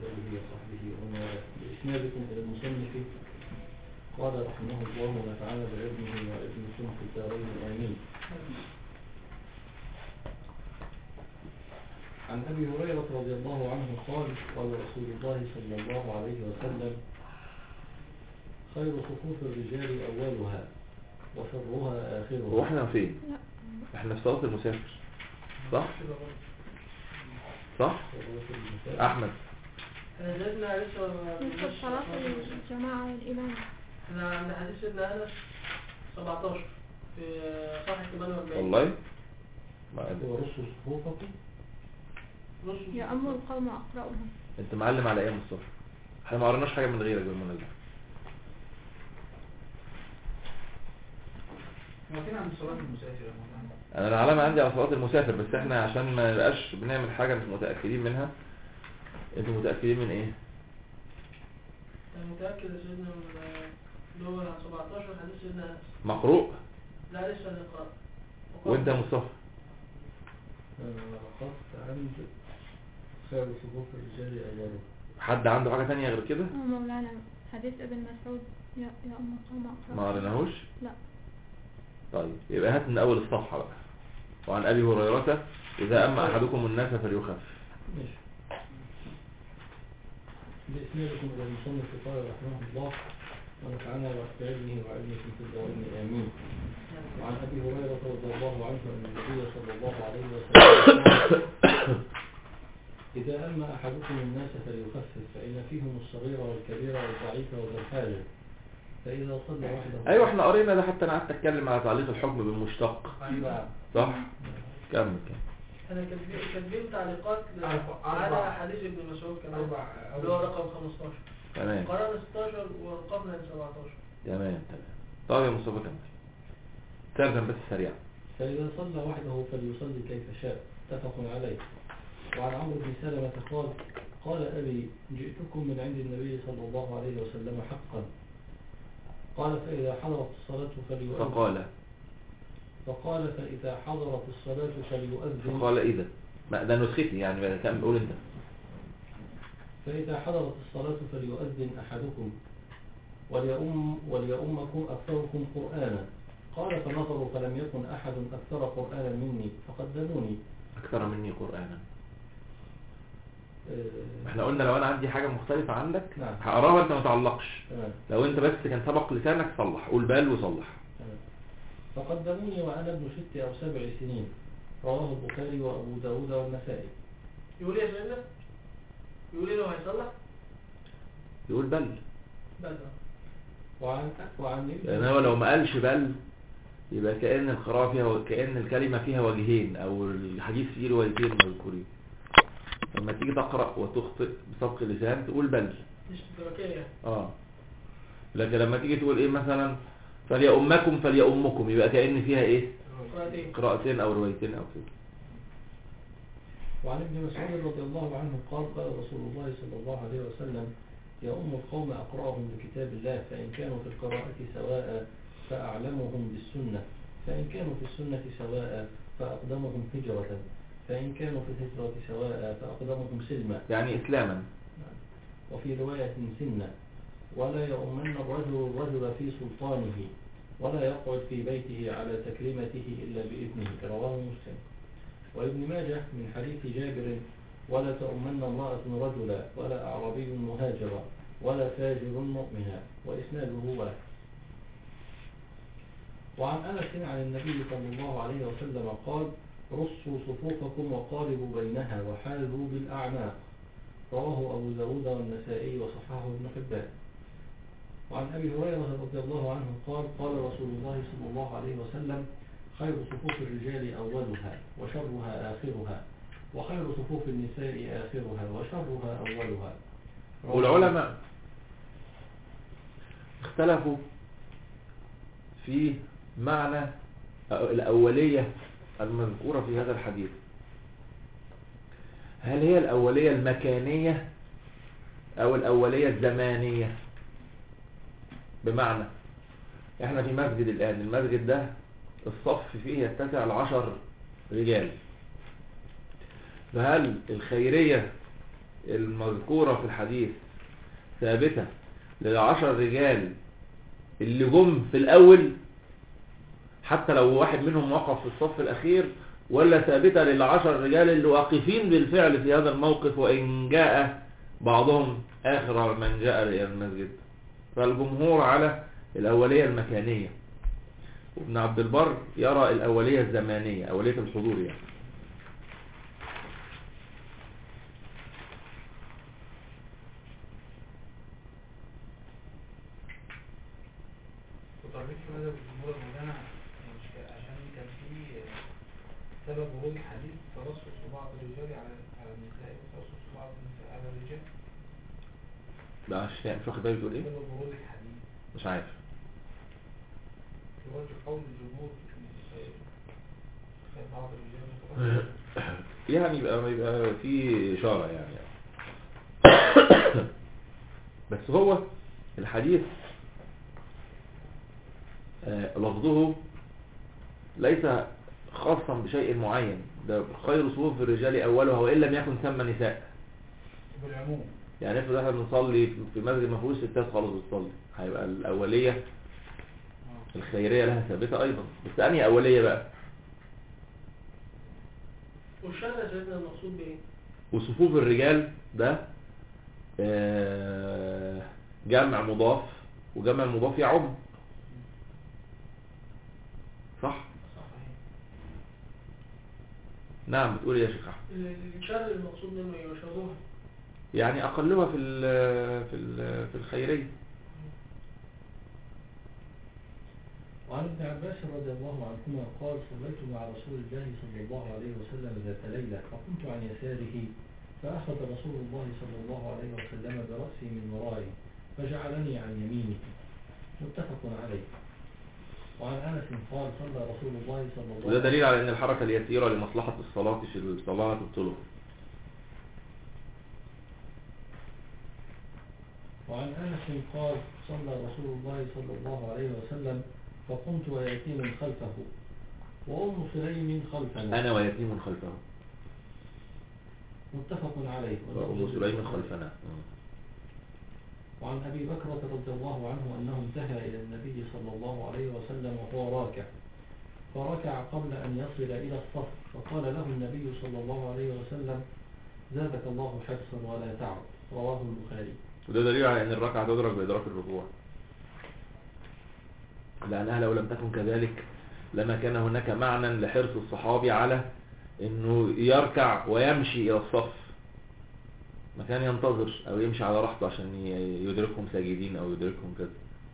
آله وصحبه ومن والاه بإسنادكم إلى المصنف قال رحمه الله ونفعنا بعلمه وعلمكم في الدارين آمين عن أبي هريرة رضي الله عنه قال قال رسول الله صلى الله عليه وسلم خير صفوف الرجال أولها وشرها هو آخرها احنا فين لا احنا في صلاة المسافر صح صح احمد نزلنا لسه نصف صلاة الجماعة والإمام احنا عند حديث سيدنا انس 17 في صفحة 48 والله ما ورصوا صفوفكم نص يأمر القوم أقرأهم انت معلم على ايه يا مصطفى احنا ما قريناش حاجه من غيرك بالمناسبه واقفين عند صلاة المسافر يا مولانا. انا العلامه عندي على صلاه المسافر بس احنا عشان ما نبقاش بنعمل حاجه مش متاكدين منها انتوا متاكدين من ايه انا متأكد يا سيدنا من اللي هو 17 حديث سيدنا انس مقروء لا لسه نقرأ وانت يا مصطفى أنا وقفت عند خير صفوف الرجال أولها حد عنده حاجه تانية غير كده آه مولانا حديث ابن مسعود يا- يأمر القوم أقرأهم ما قريناهوش لا طيب يبقى هات من اول الصفحه بقى وعن ابي هريره اذا اما احدكم الناس فليخف ماشي بإسنادكم إلى المصنف قال رحمه الله ونفعنا بعلمه وعلمكم في الدارين آمين وعن أبي هريرة رضي الله عنه أن النبي صلى الله عليه وسلم قال إذا أما أحدكم الناس فليخفف فإن فيهم الصغير والكبير والضعيف وذا الحاجة فإذا صلى وحده ايوه احنا قرينا ده حتى انا قعدت اتكلم على تعليق الحكم بالمشتق أيوة. صح كمل كمل احنا كاتبين كاتبين تعليقات ل- أربع- على أربع. حديث ابن مسعود كمان أربع اللي هو رقم 15 تمام قرأنا 16 ووقفنا عند 17 تمام تمام طب يا مصطفى كمل ترجم بس سريع فإذا صلى وحده فليصلي كيف شاء اتفق عليه وعن عمرو بن سلمة قال قال أبي جئتكم من عند النبي صلى الله عليه وسلم حقا قال فإذا حضرت الصلاة فليؤذن فقال فقال فإذا حضرت الصلاة فليؤذن فقال اذا ما ده نسختي يعني بقى كمل قول انت فإذا حضرت الصلاة فليؤذن أحدكم وليؤم وليؤمكم أكثركم قرآنا قال فنظروا فلم يكن أحد أكثر قرآنا مني فقدموني اكثر مني قرانا آه، احنا قلنا لو انا عندي حاجه مختلفه عندك نعم هقراها انت ما تعلقش تمام لو انت بس كان سبق لسانك صلح قول بال وصلح تمام. فقدموني وأنا ابن ست أو سبع سنين رواه البخاري وأبو داود والنسائي يقول ايه يا سيدنا؟ يقول ايه لو هيصلح؟ يقول بل بس وعن وعن ابن لان هو لو ما قالش بل يبقى كأن القراءة فيها كأن الكلمة فيها وجهين او الحديث فيه روايتين مذكورين لما تيجي تقرأ وتخطئ بسبق اللسان تقول بل مش اشتراكية يعني اه لكن لما تيجي تقول ايه مثلا فليأمكم فليأمكم يبقى كأن فيها ايه قراءتين قراءتين او روايتين او كده وعن ابن مسعود رضي الله عنه قال قال رسول الله صلى الله عليه وسلم يؤم القوم أقرأهم بكتاب الله فإن كانوا في القراءة سواء فأعلمهم بالسنة فإن كانوا في السنة سواء فأقدمهم هجرة فإن كانوا في الهجرة سواء فأقدمهم سلما يعني اسلاما وفي رواية سنة ولا يؤمن الرجل الرجل في سلطانه ولا يقعد في بيته على تكريمته إلا بإذنه رواه مسلم وابن ماجه من حديث جابر ولا تؤمن امرأة رجلا ولا أعربي مهاجرا ولا فاجر مؤمنا وإسناده واحد وعن أنس عن النبي صلى الله عليه وسلم قال رصوا صفوفكم وقاربوا بينها وحاذوا بالأعناق رواه أبو داود والنسائي وصححه ابن حبان وعن أبي هريرة رضي الله عنه قال قال رسول الله صلى الله عليه وسلم خير صفوف الرجال أولها وشرها آخرها وخير صفوف النساء آخرها وشرها أولها والعلماء اختلفوا في معنى الأولية المذكورة في هذا الحديث هل هي الأولية المكانية أو الأولية الزمانية بمعنى احنا في مسجد الآن المسجد ده الصف فيه يتسع العشر رجال فهل الخيرية المذكورة في الحديث ثابتة للعشر رجال اللي جم في الأول حتى لو واحد منهم وقف في الصف الأخير ولا ثابتة للعشر رجال اللي واقفين بالفعل في هذا الموقف وإن جاء بعضهم آخر من جاء إلى المسجد فالجمهور على الأولية المكانية وابن عبد البر يرى الأولية الزمانية أولية الحضور يعني وتربيط في مذهب الجمهور المدنع مش ك- عشان كان في سبب ورود الحديث ترصص بعض الرجال على على النساء وترصص بعض النساء على الرجال لا مش فاهم مش واخد بالي بتقول ايه سبب ورود الحديث مش عارف يوجه قول الجمهور في النساء كان بعض الرجال مترصص يعني يبقى يبقى في إشارة يعني بس هو الحديث آه، لفظه ليس خاصا بشيء معين ده خير صفوف الرجال أولها وإن لم يكن ثم نساء بالعموم يعني افرض احنا بنصلي في مسجد ما فيهوش ستات خالص بتصلي هيبقى الأولية آه. الخيرية لها ثابتة أيضا بس أنهي أولية بقى والشرع يا سيدنا المقصود بايه؟ وصفوف الرجال ده آه، جمع مضاف وجمع المضاف يعم صح صحيح نعم بتقول إيه يا شيخ احمد الشرع المقصود منه ايه وشبهه يعني اقلها في ال في ال في الخيريه وعن ابن عباس رضي الله عنهما قال صليت مع رسول الله صلى الله عليه وسلم ذات ليلة فقمت عن يساره فأخذ رسول الله صلى الله عليه وسلم برأسي من ورائي فجعلني عن يمينه متفق عليه وعن أنس قال صلى رسول الله صلى الله وده دليل على ان الحركه اليسيره لمصلحه الصلاه في الصلاه تبطله وعن أنس قال صلى رسول الله صلى الله عليه وسلم فقمت ويتيم خلفه وأم سليم خلفنا انا ويتيم خلفه متفق عليه وام سليم خلفنا وعن أبي بكرة رضي الله عنه أنه انتهى إلى النبي صلى الله عليه وسلم وهو راكع فركع قبل أن يصل إلى الصف فقال له النبي صلى الله عليه وسلم زادك الله حرصا ولا تعب رواه البخاري وده دليل على ان الركعه تدرك بادراك الركوع لانها لو لم تكن كذلك لما كان هناك معنى لحرص الصحابي على انه يركع ويمشي الى الصف ما كان ينتظر او يمشي على راحته عشان ي- يدركهم ساجدين او يدركهم كذا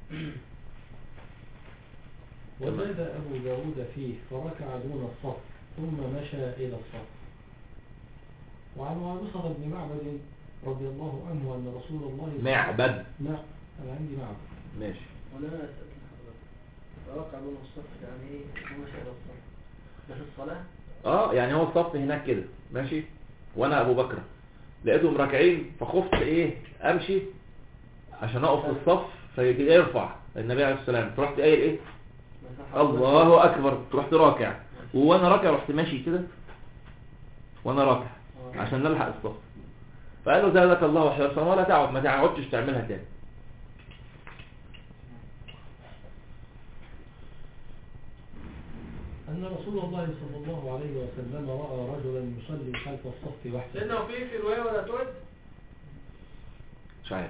وزاد أبو داود فيه فركع دون الصف ثم مشى إلى الصف وعن وابصر بن معبد رضي الله عنه أن رسول الله معبد نعم أنا عندي معبد ماشي ولا انا اسال حضرتك ركع دون الصف يعني ايه ومشى الى الصف ده في الصلاه اه يعني هو الصف هناك كده ماشي وانا ابو بكر لقيتهم راكعين فخفت ايه امشي عشان اقف في الصف فيرفع النبي عليه السلام فرحت قايل ايه مساحة الله اكبر رحت راكع وانا راكع رحت ماشي كده وانا راكع آه. عشان نلحق الصف فقال له زادك الله حرصا ولا تعود ما تعودش تعملها تاني أن رسول الله صلى الله عليه وسلم رأى رجلا يصلي خلف الصف وحده سيدنا وفي في روايه ولا تعد مش عارف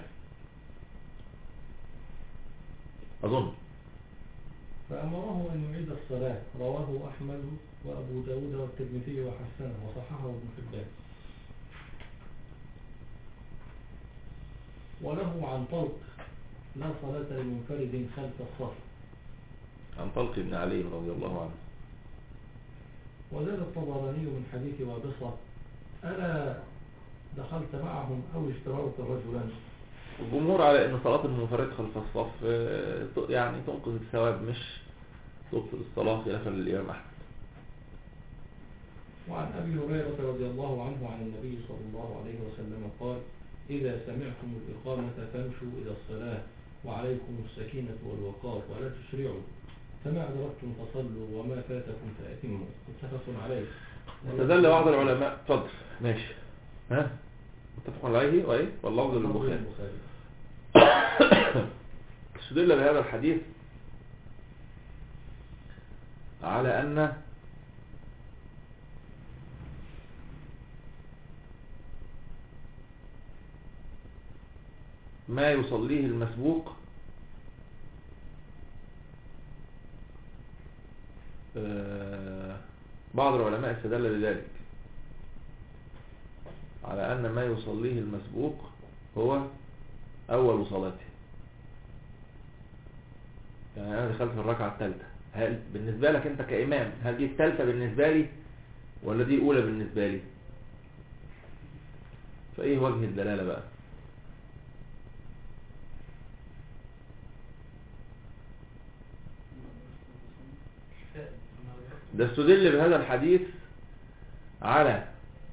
اظن فأمره أن يعيد الصلاة رواه أحمد وأبو داود والترمذي وحسنه وصححه ابن حبان وله عن طلق لا صلاة لمنفرد خلف الصف عن طلق بن علي رضي الله عنه وزاد الطبراني من حديث وابصة ألا دخلت معهم أو اشتررت رجلا الجمهور على ان صلاة المنفرد خلف الصف آه، ت- يعني تنقذ الثواب مش تبطل الصلاة خلافا للإمام أحمد وعن أبي هريرة رضي الله عنه عن النبي صلى الله عليه وسلم قال إذا سمعتم الإقامة فامشوا إلى الصلاة وعليكم السكينة والوقار ولا تسرعوا فما أدركتم فصلوا وما فاتكم فأتموا متفق عليه استدل بعض العلماء اتفضل ماشي ها متفق عليه وايه واللفظ للبخاري البخاري استدل بهذا الحديث على أن ما يصليه المسبوق آه، بعض العلماء استدل بذلك على أن ما يصليه المسبوق هو أول صلاته يعني أنا دخلت في الركعة الثالثة هل بالنسبة لك أنت كإمام هل دي الثالثة بالنسبة لي ولا دي الأولى بالنسبة لي فإيه وجه الدلالة بقى ده استدل بهذا الحديث على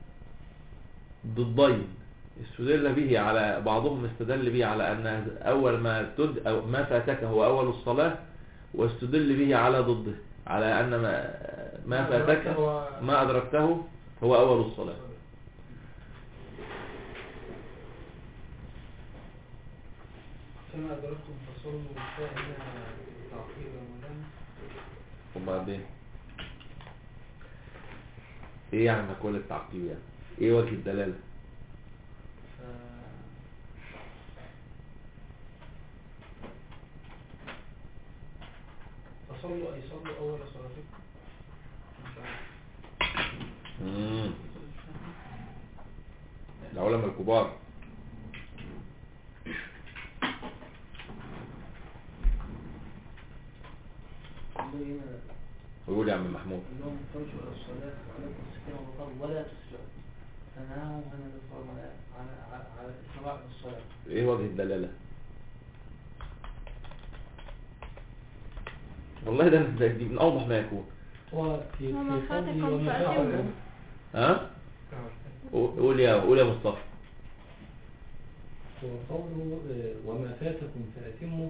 ضدين استدل به على بعضهم استدل به على أن أول ما تد أو ما فاتك هو أول الصلاة واستدل به على ضده على أن ما, ما فاتك ما أدركته هو أول الصلاة كما أدركتم فصلوا فإن تعقيب رمضان وبعدين ايه يعني مكوال التعقيب يعني ايه وجه الدلالة فصلوا أي صلوا أول صلاتكم مش عارف. مم. العلماء الكبار ويقول يا عم محمود اللهم ترجو الى الصلاة وعليكم السكينة والوقار ولا تسجد تنهاهم عن الإفطار على على على على الإسراع في الصلاة ايه وجه الدلالة والله ده ده دي من اوضح ما يكون هو في وما في فاتكم قولي وما فأتموا. فاتكم ها قول يا قول يا مصطفى هو قوله آه، وما فاتكم فأتموا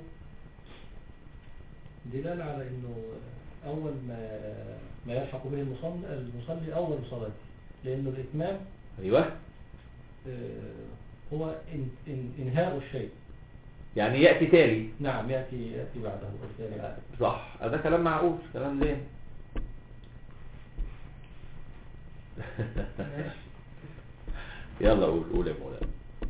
دلالة على انه اول ما ما يلحق به المصلي المصلي اول صلاته لانه الاتمام ايوه آه، هو إن إن انهاء الشيء يعني ياتي تالي نعم ياتي ياتي بعده والثاني بعده صح هذا كلام معقول كلام زين يلا قول قول يا مولانا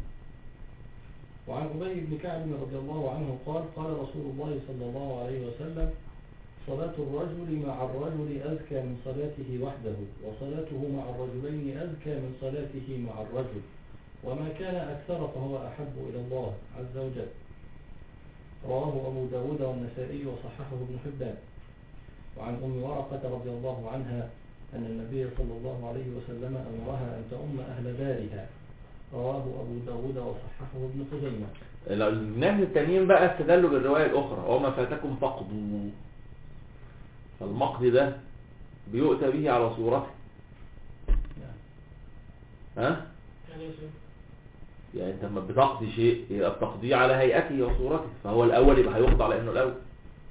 وعن أبي بن كعب رضي الله عنه قال قال رسول الله صلى الله عليه وسلم صلاة الرجل مع الرجل أزكى من صلاته وحده وصلاته مع الرجلين أزكى من صلاته مع الرجل وما كان أكثر فهو أحب إلى الله عز وجل رواه أبو داود والنسائي وصححه ابن حبان وعن أم ورقة رضي الله عنها أن النبي صلى الله عليه وسلم أمرها أن تؤم أهل دارها رواه أبو داود وصححه ابن خزيمة الناس التانيين بقى استدلوا بالرواية الأخرى وما فاتكم فقدوا فالمقد ده بيؤتى به على صورته نعم. ها يعني إيه شيء؟ يعني انت لما بتقضي شيء يبقى بتقضيه على هيئته وصورته فهو الأول يبقى هيقضى على إنه الأول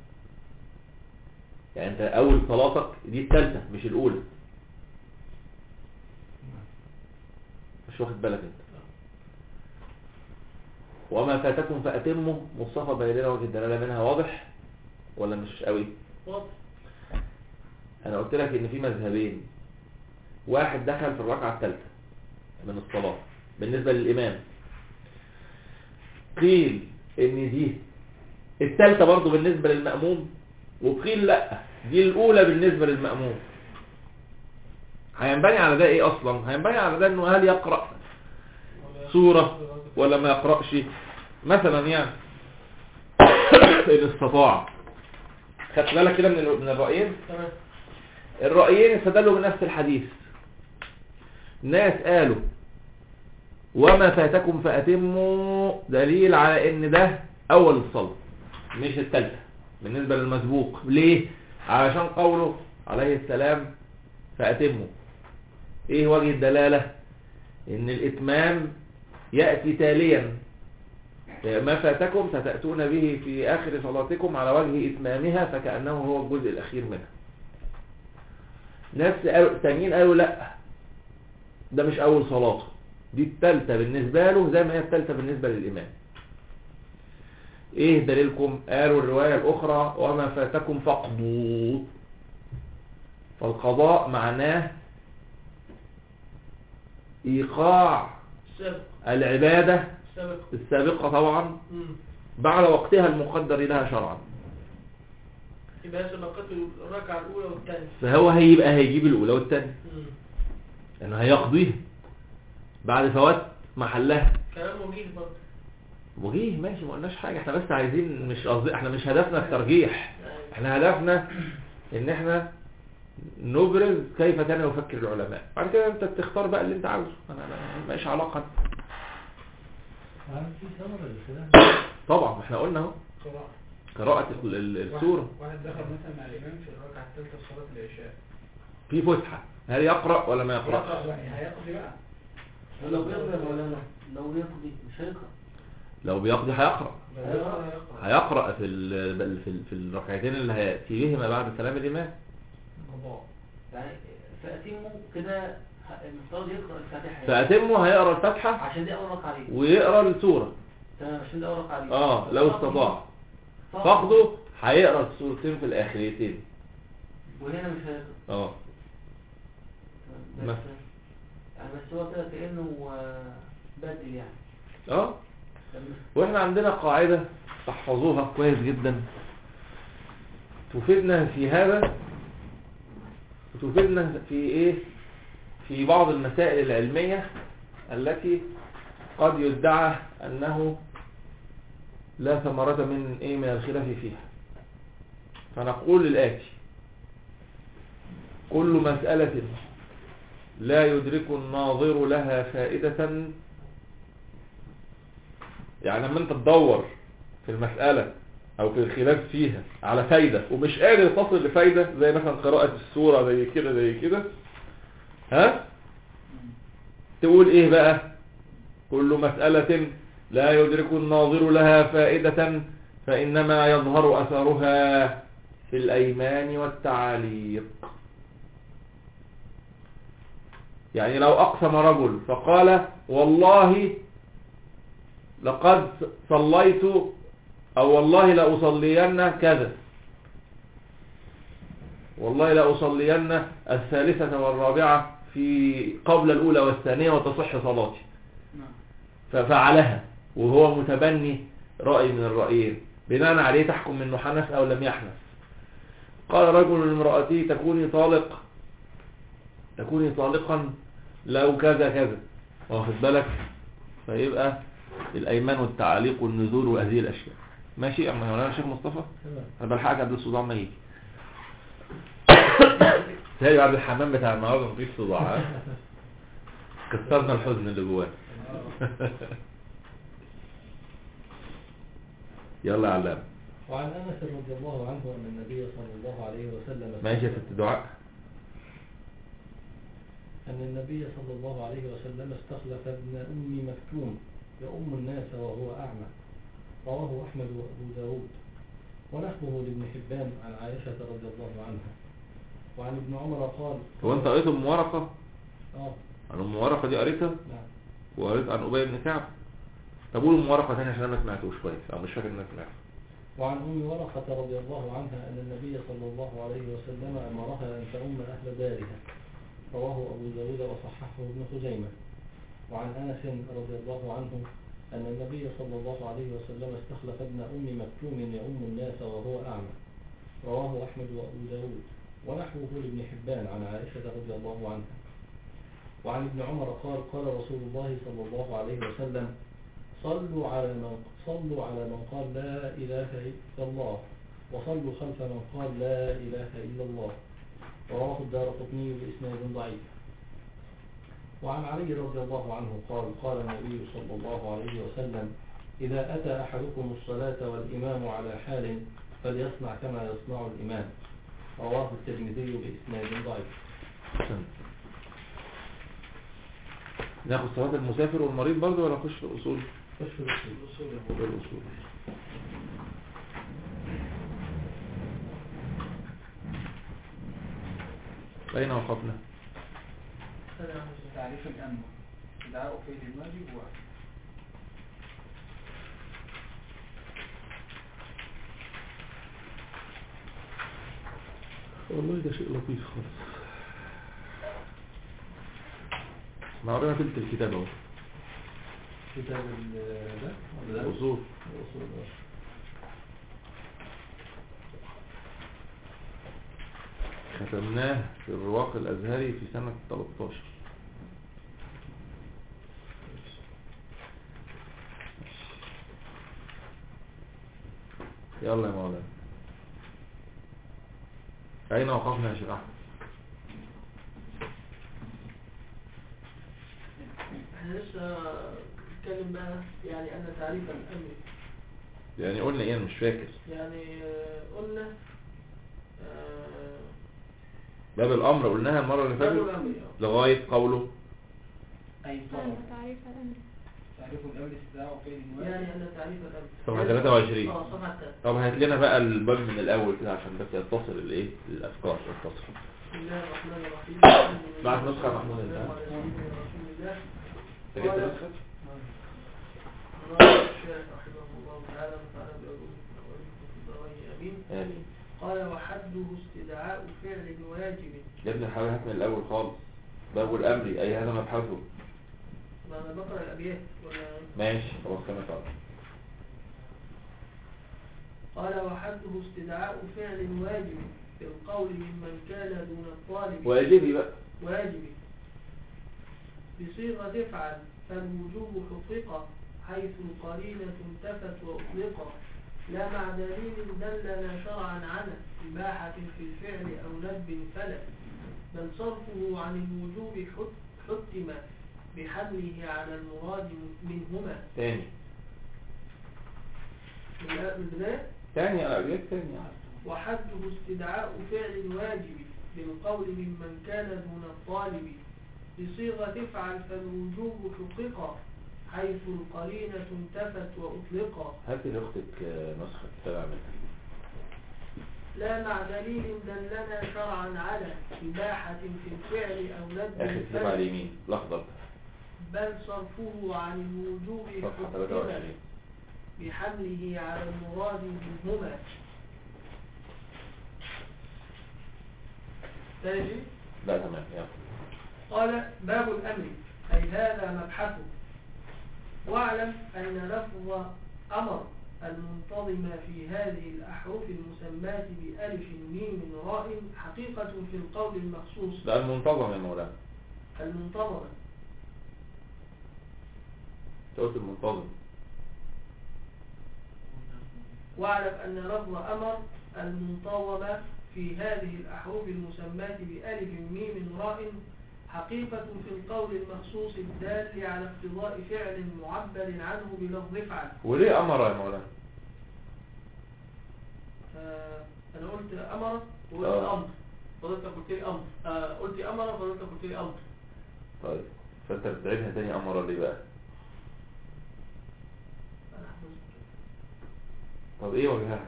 يعني انت أول صلاتك دي الثالثة مش الأولى مش واخد بالك انت وما فاتكم فأتموا مصطفى بيننا وجه الدلالة منها واضح ولا مش قوي واضح انا قلت لك ان في مذهبين واحد دخل في الركعة الثالثة من الصلاة بالنسبة للإمام قيل ان دي الثالثة برضو بالنسبة للمأموم وقيل لا دي الأولى بالنسبة للمأموم هينبني على ده ايه اصلا هينبني على ده انه هل يقرأ ولا- سورة ولا ما يقرأش مثلا يعني ان استطاع خدت بالك كده من ال- من الرأيين تمام الرأيين استدلوا بنفس الحديث ناس قالوا وما فاتكم فأتموا دليل على ان ده اول الصلاة مش الثالثة بالنسبة للمسبوق ليه علشان قوله عليه السلام فأتموا ايه وجه الدلالة ان الاتمام يأتي تاليا ما فاتكم ستأتون به في آخر صلاتكم على وجه إتمامها فكأنه هو الجزء الأخير منها ناس قالوا تانيين قالوا لا ده مش أول صلاته دي التالتة بالنسبة له زي ما هي التالتة بالنسبة للإمام ايه دليلكم قالوا الرواية الأخرى وما فاتكم فاقضوا فالقضاء معناه إيقاع سابق العبادة سابق السابقة طبعا مم. بعد وقتها المقدر لها شرعا يبقى هي سبقته الركعة الأولى والثانية فهو هيبقى هيجيب الأولى والثانية مم. لأنه هيقضيها بعد فوات محلها كلام وجيه برضه وجيه ماشي ما قلناش حاجة احنا بس عايزين مش قصدي احنا مش هدفنا الترجيح احنا هدفنا ان احنا نبرز كيف كان يفكر العلماء بعد كده انت تختار بقى اللي انت عاوزه انا أنا ماليش علاقة هل في ثمرة للخلاف؟ طبعا ما احنا قلنا اهو قراءة قراءة ال- ال- السورة واحد واحد دخل مثلا مع الإمام في الركعة الثالثة في صلاة العشاء في فسحة هل يقرأ ولا ما يقرأ يقرأ بقى هيقضي بقى لو بيقضي ولا لا لو بيقضي مش هيقرأ لو بيقضي هيقرأ لو يقرأ هيقرأ هيقرأ في ال- بل في ال- في الركعتين اللي هيأتي بهما بعد سلام الإمام قضاء يعني فأتمه كده ه- المفترض يقرأ الفاتحة فأتمه هيقرأ الفاتحة عشان دي أول ركعة عليه ويقرأ السورة تمام عشان دي أول ركعة عليه اه لو استطاع فقده فقده هيقرأ السورتين في الآخريتين وهنا مش هيقرأ اه بس مثلا. يعني بس هو كده كأنه آه، بدل يعني اه لما واحنا عندنا قاعدة تحفظوها كويس جدا تفيدنا في هذا وتفيدنا في ايه في بعض المسائل العلمية التي قد يدعى انه لا ثمرة من ايه من الخلاف فيها فنقول الآتي كل مسألة لا يدرك الناظر لها فائدة يعني لما انت تدور في المسألة او في الخلاف فيها على فايدة ومش قادر تصل لفايدة زي مثلا قراءة السورة زي كده زي كده ها تقول ايه بقى كل مسألة لا يدرك الناظر لها فائدة فإنما يظهر أثرها في الأيمان والتعاليق يعني لو أقسم رجل فقال والله لقد صليت او والله لأصلين كذا والله لأصلين الثالثة والرابعة في قبل الأولى والثانية وتصح صلاتي نعم ففعلها وهو متبني رأي من الرأيين بناء عليه تحكم انه حنث او لم يحنث قال رجل لامرأتي تكوني طالق تكوني طالقا لو كذا كذا واخد بالك فيبقى الايمان والتعاليق والنذور وهذه الاشياء ماشي يا مولانا الشيخ مصطفى تمام انا بلحقك قبل الصداع ما يجي تهيألي بعد الحمام بتاع النهارده مفيش صداع ها؟ كسرنا الحزن اللي جوانا يلا يا علام وعن أنس رضي الله عنه أن النبي صلى الله عليه وسلم ماشي يا ست دعاء أن النبي صلى الله عليه وسلم استخلف ابن أم مكتوم يؤم الناس وهو أعمى رواه أحمد وأبو داود ونحوه لابن حبان عن عائشة رضي الله عنها وعن ابن عمر قال هو انت قريت ام ورقه آه عن ام ورقه دي قريتها نعم وقريت عن ابي بن كعب طب قول ام ورقه تاني عشان انا ما سمعتوش كويس او مش فاكر ان انا سمعته وعن أم ورقة رضي الله عنها أن النبي صلى الله عليه وسلم أمرها أن تؤم أهل دارها رواه أبو داود وصححه ابن خزيمة وعن أنس رضي الله عنه أن النبي صلى الله عليه وسلم استخلف ابن أم مكتوم يؤم الناس وهو أعمى رواه أحمد وأبو داود ونحوه لابن حبان عن عائشة رضي الله عنها وعن ابن عمر قال قال رسول الله صلى الله عليه وسلم صلوا على من صلوا على من قال لا إله إلا الله وصلوا خلف من قال لا إله إلا الله رواه الدار قطني بإسناد ضعيف وعن علي رضي الله عنه قال قال النبي صلى الله عليه وسلم إذا أتى أحدكم الصلاة والإمام على حال فليصنع كما يصنع الإمام رواه الترمذي بإسناد ضعيف أحسنت. ناخد صلاة المسافر والمريض برضه ولا نخش في الأصول؟ خش في الأصول. في الأصول أين وقفنا؟ تعريف الأمر استدعاء فعل الواجب واحد والله ده شيء لطيف خالص احنا قرينا تلت الكتاب اهو كتاب ال- ده ولا ده؟ الأصول الأصول ده. ختمناه في الرواق الأزهري في سنة 13 يلا يا مولانا أين وقفنا يا شيخ أحمد؟ احنا لسه بنتكلم بقى يعني أن تعريف الأمر يعني قلنا إيه أنا مش فاكر يعني آه، قلنا آه، باب الأمر قلناها المرة اللي باب فاتت الأمر آه. لغاية قوله أي قال طلب تعريف الأمر تعرف الأمر استدعاء فعل الواجب يعني أن تعريف الأمر صفحة 23. اه صفحة 3 طب هات لنا بقى الباب من الأول كده عشان بس يتصل الإيه الأفكار يتصل بسم الله الرحمن الرحيم بعد نسخة محمود انت. والسلام على سيدنا رسول الله أنت جبت قال- نسخة؟ قال الشيخ رحمه الله تعالى ونفعنا بعلومه وعلمكم في الدارين امين آمين قال وحده استدعاء فعل واجب يا ابني حاول هات من الأول خالص باب الأمر أي هذا مبحثه ما انا بقرا الابيات ولا ماشي خلاص كما تعرف قال وحده استدعاء فعل واجب في القول ممن كان دون الطالب واجبي بقى واجب بصيغة افعل فالوجوب حقق حيث القرينة انتفت وأطلق لا مع دليل دلنا شرعا عنه إباحة في الفعل أو ندب فلا بل صرفه عن الوجوب حت- حتم بحمله على المراد منهما تاني من الآ- من البداية تاني على أبيات تاني يعني. وحده استدعاء فعل واجب بالقول ممن كان دون الطالب بصيغة افعل فالوجوب حقق حيث القرينة انتفت وأطلق هات لأختك آه، نسخة كتاب عملها لا مع دليل دلنا شرعا على إباحة في الفعل أو آخر ندب كتاب على اليمين الأخضر بل صرفه عن الوجوب صفحة حتم 23 بحمله على المراد منهما تاني لا تمام يلا قال باب الأمر أي هذا مبحثه واعلم أن لفظ أمر المنتظم في هذه الأحرف المسماة بألف ميم راء حقيقة في القول المخصوص ده المنتظم يا مولانا المنتظمة أنت قلت المنتظم واعلم أن لفظ أمر المنتظمة في هذه الأحرف المسماة بألف ميم راء حقيقة في القول المخصوص الدال على اقتضاء فعل معبر عنه بلفظ افعل وليه أمر يا مولانا آه، انا قلت امر وقلت آه. امر فضلت قلت لي امر آه، قلت امر فضلت قلت لي امر طيب فأنت بتعيدها تاني أمر ليه بقى انا حفظت كده. طب إيه وجهها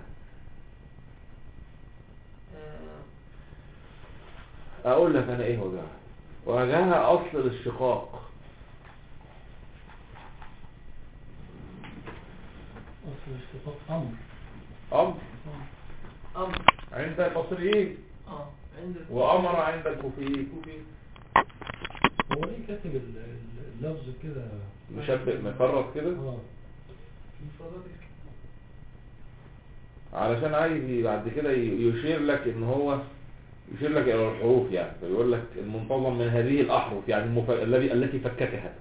آه، أقول لك أنا إيه وجهها وجهها أصل الاشتقاق أصل اشتقاق أمر أمر امر عند البصريين اه عند وأمر عند الكوفيين الكوفيين. هو ليه كاتب ال- ال- اللفظ كده مشبك مفرط كده اه مفردات الك- علشان عايز ي- بعد كده ي- يشير لك ان هو يشير لك الى الحروف يعني فيقول لك المنتظم من هذه الاحرف يعني المف... الذي التي فككها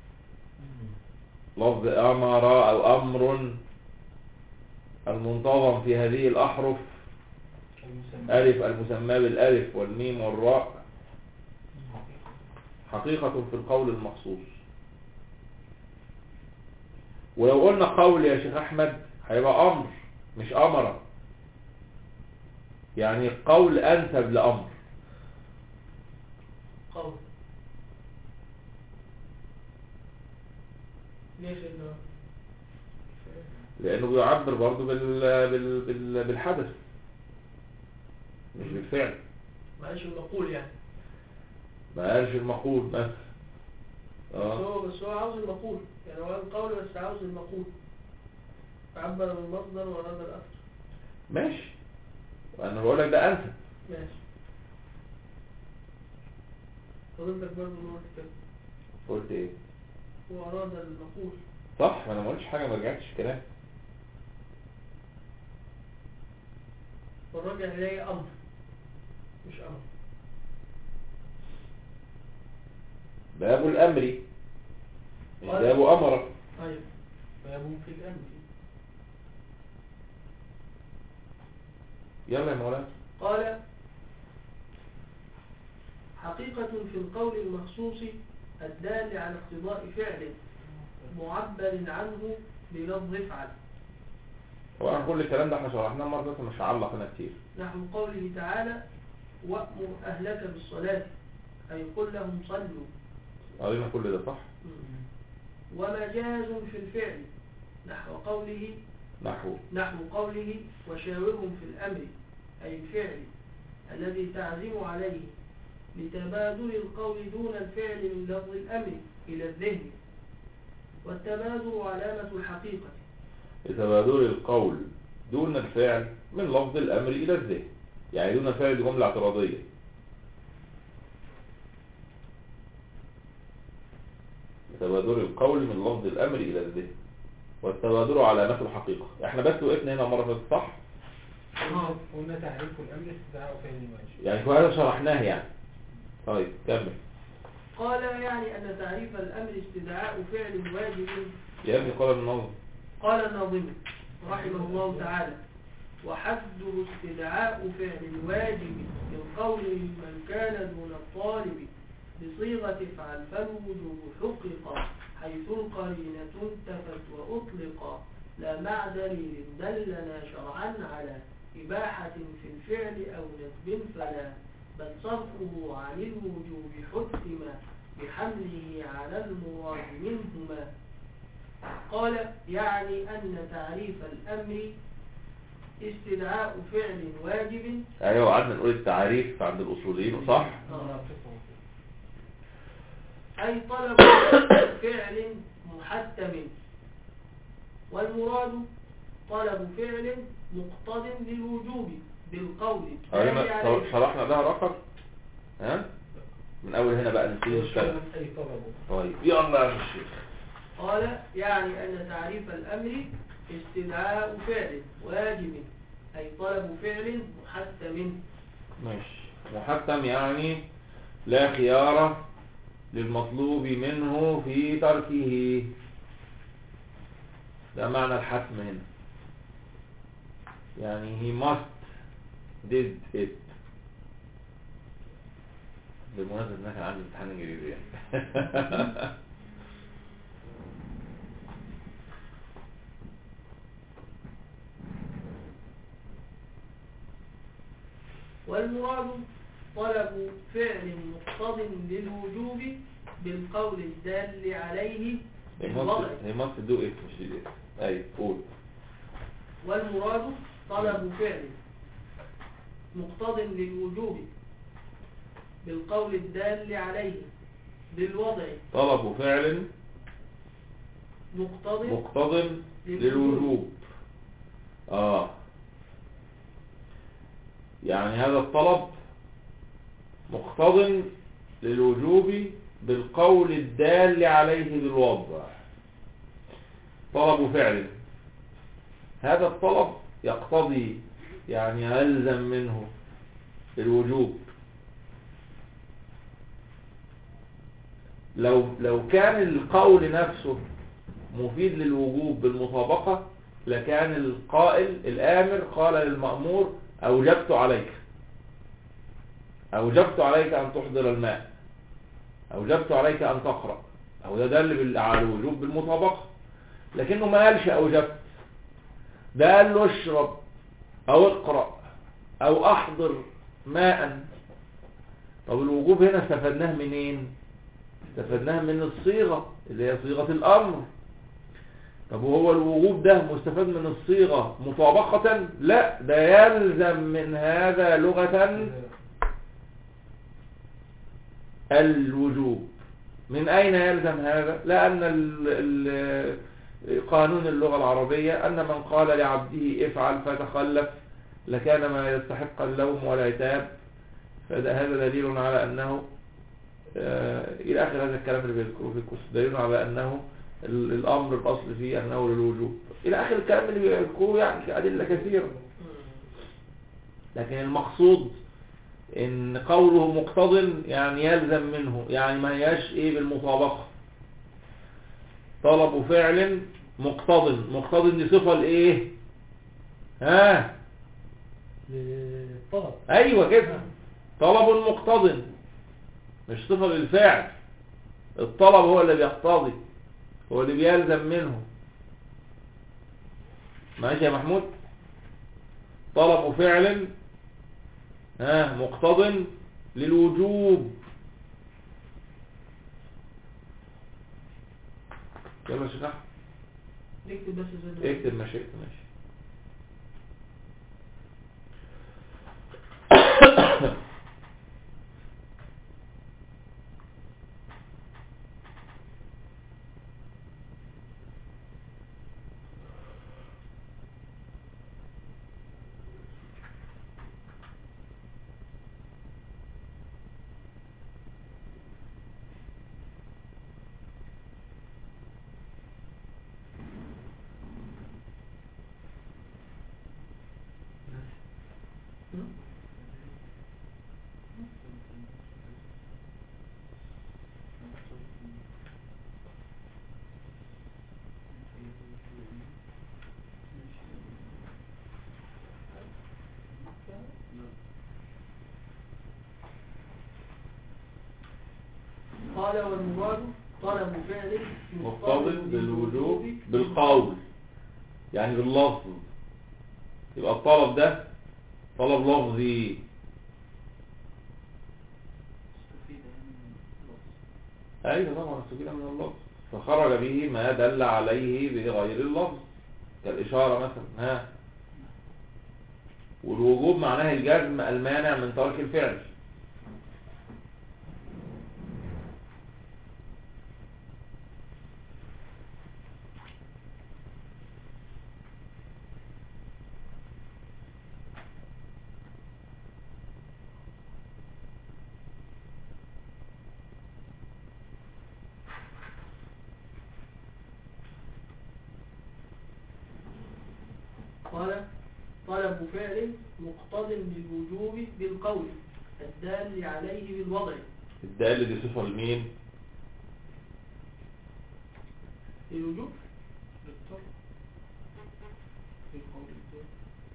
لفظ امر او امر المنتظم في هذه الاحرف المسمى الف المسمى بالالف والميم والراء حقيقة في القول المخصوص ولو قلنا قول يا شيخ احمد هيبقى امر مش امر يعني قول انسب لامر قول ليش انه لانه بيعبر برضه بال... بال... بال... بالحدث مش بالفعل معلش المقول يعني ما قالش المقول بس بس اه هو بس هو عاوز المقول يعني هو قال قول بس عاوز المقول فعبر بالمصدر وأراد الأثر ماشي انا بقول لك ده انسب ماشي فضلتك برضه نقول كده قلت ايه وأراد المقول صح ما انا ما قلتش حاجه ما رجعتش كلام والراجع إليه أمر مش أمر باب الامر مش قال- باب امر طيب باب في الأمر يلا يا مولانا قال حقيقة في القول المخصوص الدال على اقتضاء فعل معبر عنه بلفظ افعل طبعا كل الكلام ده احنا شرحناه مره بس مش هعلق هنا كتير نحو قوله تعالى وأمر أهلك بالصلاة أي قل لهم صلوا قرينا كل ده صح ومجاز في الفعل نحو قوله نحو نحو قوله وشاورهم في الأمر أي الفعل الذي تعزم عليه لتبادل القول دون الفعل من لفظ الأمر إلى الذهن والتبادل علامة الحقيقة لتبادل القول دون الفعل من لفظ الامر الى الذهن يعني دون الفعل دي جمله اعتراضيه تبادل القول من لفظ الامر الى الذهن والتبادل علامة الحقيقة احنا بس وقفنا هنا مرة فاتت صح قلنا تعريف الأمر استدعاء فعل الواجب يعني كل هذا شرحناه يعني طيب كمل قال يعني أن تعريف الأمر استدعاء فعل واجب يا ابني قال النظم قال الناظم رحمه الله تعالى وحده استدعاء فعل الواجب بالقول من كان دون الطالب بصيغة افعل فالوجوب حقق حيث القرينة انتفت وأطلق لا مع دليل دلنا شرعا على إباحة في الفعل أو ندب فلا بل صرفه عن الوجوب حتم بحمله على المراد منهما قال يعني أن تعريف الأمر استدعاء فعل واجب ايوه قعدنا نقول التعريف عند الاصوليين صح أي طلب فعل محتم والمراد طلب فعل مقتض للوجوب بالقول الدال قرينا عليه. شرحنا ده رقم ها من اول هنا بقى نبتدي نشتغل أي طلبه طيب يلا يا الشيخ قال يعني أن تعريف الأمر استدعاء فعل واجب أي طلب فعل محتم ماشي محتم يعني لا خيار للمطلوب منه في تركه ده معنى الحتم هنا يعني he must did it بالمناسبة ان كان عندي امتحان انجليزي يعني والمراد طلب فعل مقتض للوجوب بالقول الدال عليه he بالوضع must, he must do it مش did it ايوه قول والمراد طلب فعل مقتض للوجوب بالقول الدال عليه بالوضع طلب فعل مقتض مقتض للوجوب اه يعني هذا الطلب مقتض للوجوب بالقول الدال عليه بالوضع طلب فعل هذا الطلب يقتضي يعني يلزم منه الوجوب لو لو كان القول نفسه مفيد للوجوب بالمطابقة لكان القائل الآمر قال للمأمور أوجبت عليك أوجبت عليك أن تحضر الماء أوجبت عليك أن تقرأ أو ده دل بال- على الوجوب بالمطابقة لكنه ما قالش أوجبت ده قال له اشرب أو اقرأ أو أحضر ماء طب الوجوب هنا استفدناه منين استفدناها من الصيغة اللي هي صيغة الأمر طب وهو الوجوب ده مستفاد من الصيغة مطابقة لا ده يلزم من هذا لغة الوجوب من أين يلزم هذا لأن ال- ال- قانون اللغة العربية أن من قال لعبده افعل فتخلف لكان ما يستحق اللوم والعتاب فهذا دليل على أنه آه، إلى آخر هذا الكلام اللي بيذكره في الكورس دليل على أنه ال- الأمر الأصل فيه أنه للوجوب إلى آخر الكلام اللي بيذكره يعني أدلة كثيرة لكن المقصود ان قوله مقتض يعني يلزم منه يعني ما هياش ايه بالمطابقة طلب فعل مقتض مقتض دي صفة لايه ها للطلب ايوه كده طلب مقتض مش صفة للفعل الطلب هو اللي بيقتضي هو اللي بيلزم منه ماشي يا محمود طلب فعل ها مقتض للوجوب يلا يا شيخ أحمد. نكتب بس زي ما- اكتب ما شئت ماشي قال والمراد طلب فعل مقتض بالوجوب بالقول يعني باللفظ يبقى الطلب ده طلب لفظي استفيد يعني من اللفظ ايوه طبعا استفيد من اللفظ فخرج به ما دل عليه بغير اللفظ كالإشارة مثلا ها والوجوب معناه الجزم المانع من ترك الفعل قال طلب فعل مقتض بالوجوب بالقول الدال عليه بالوضع الدال دي صفة لمين الوجوب بالطبع في قول الدول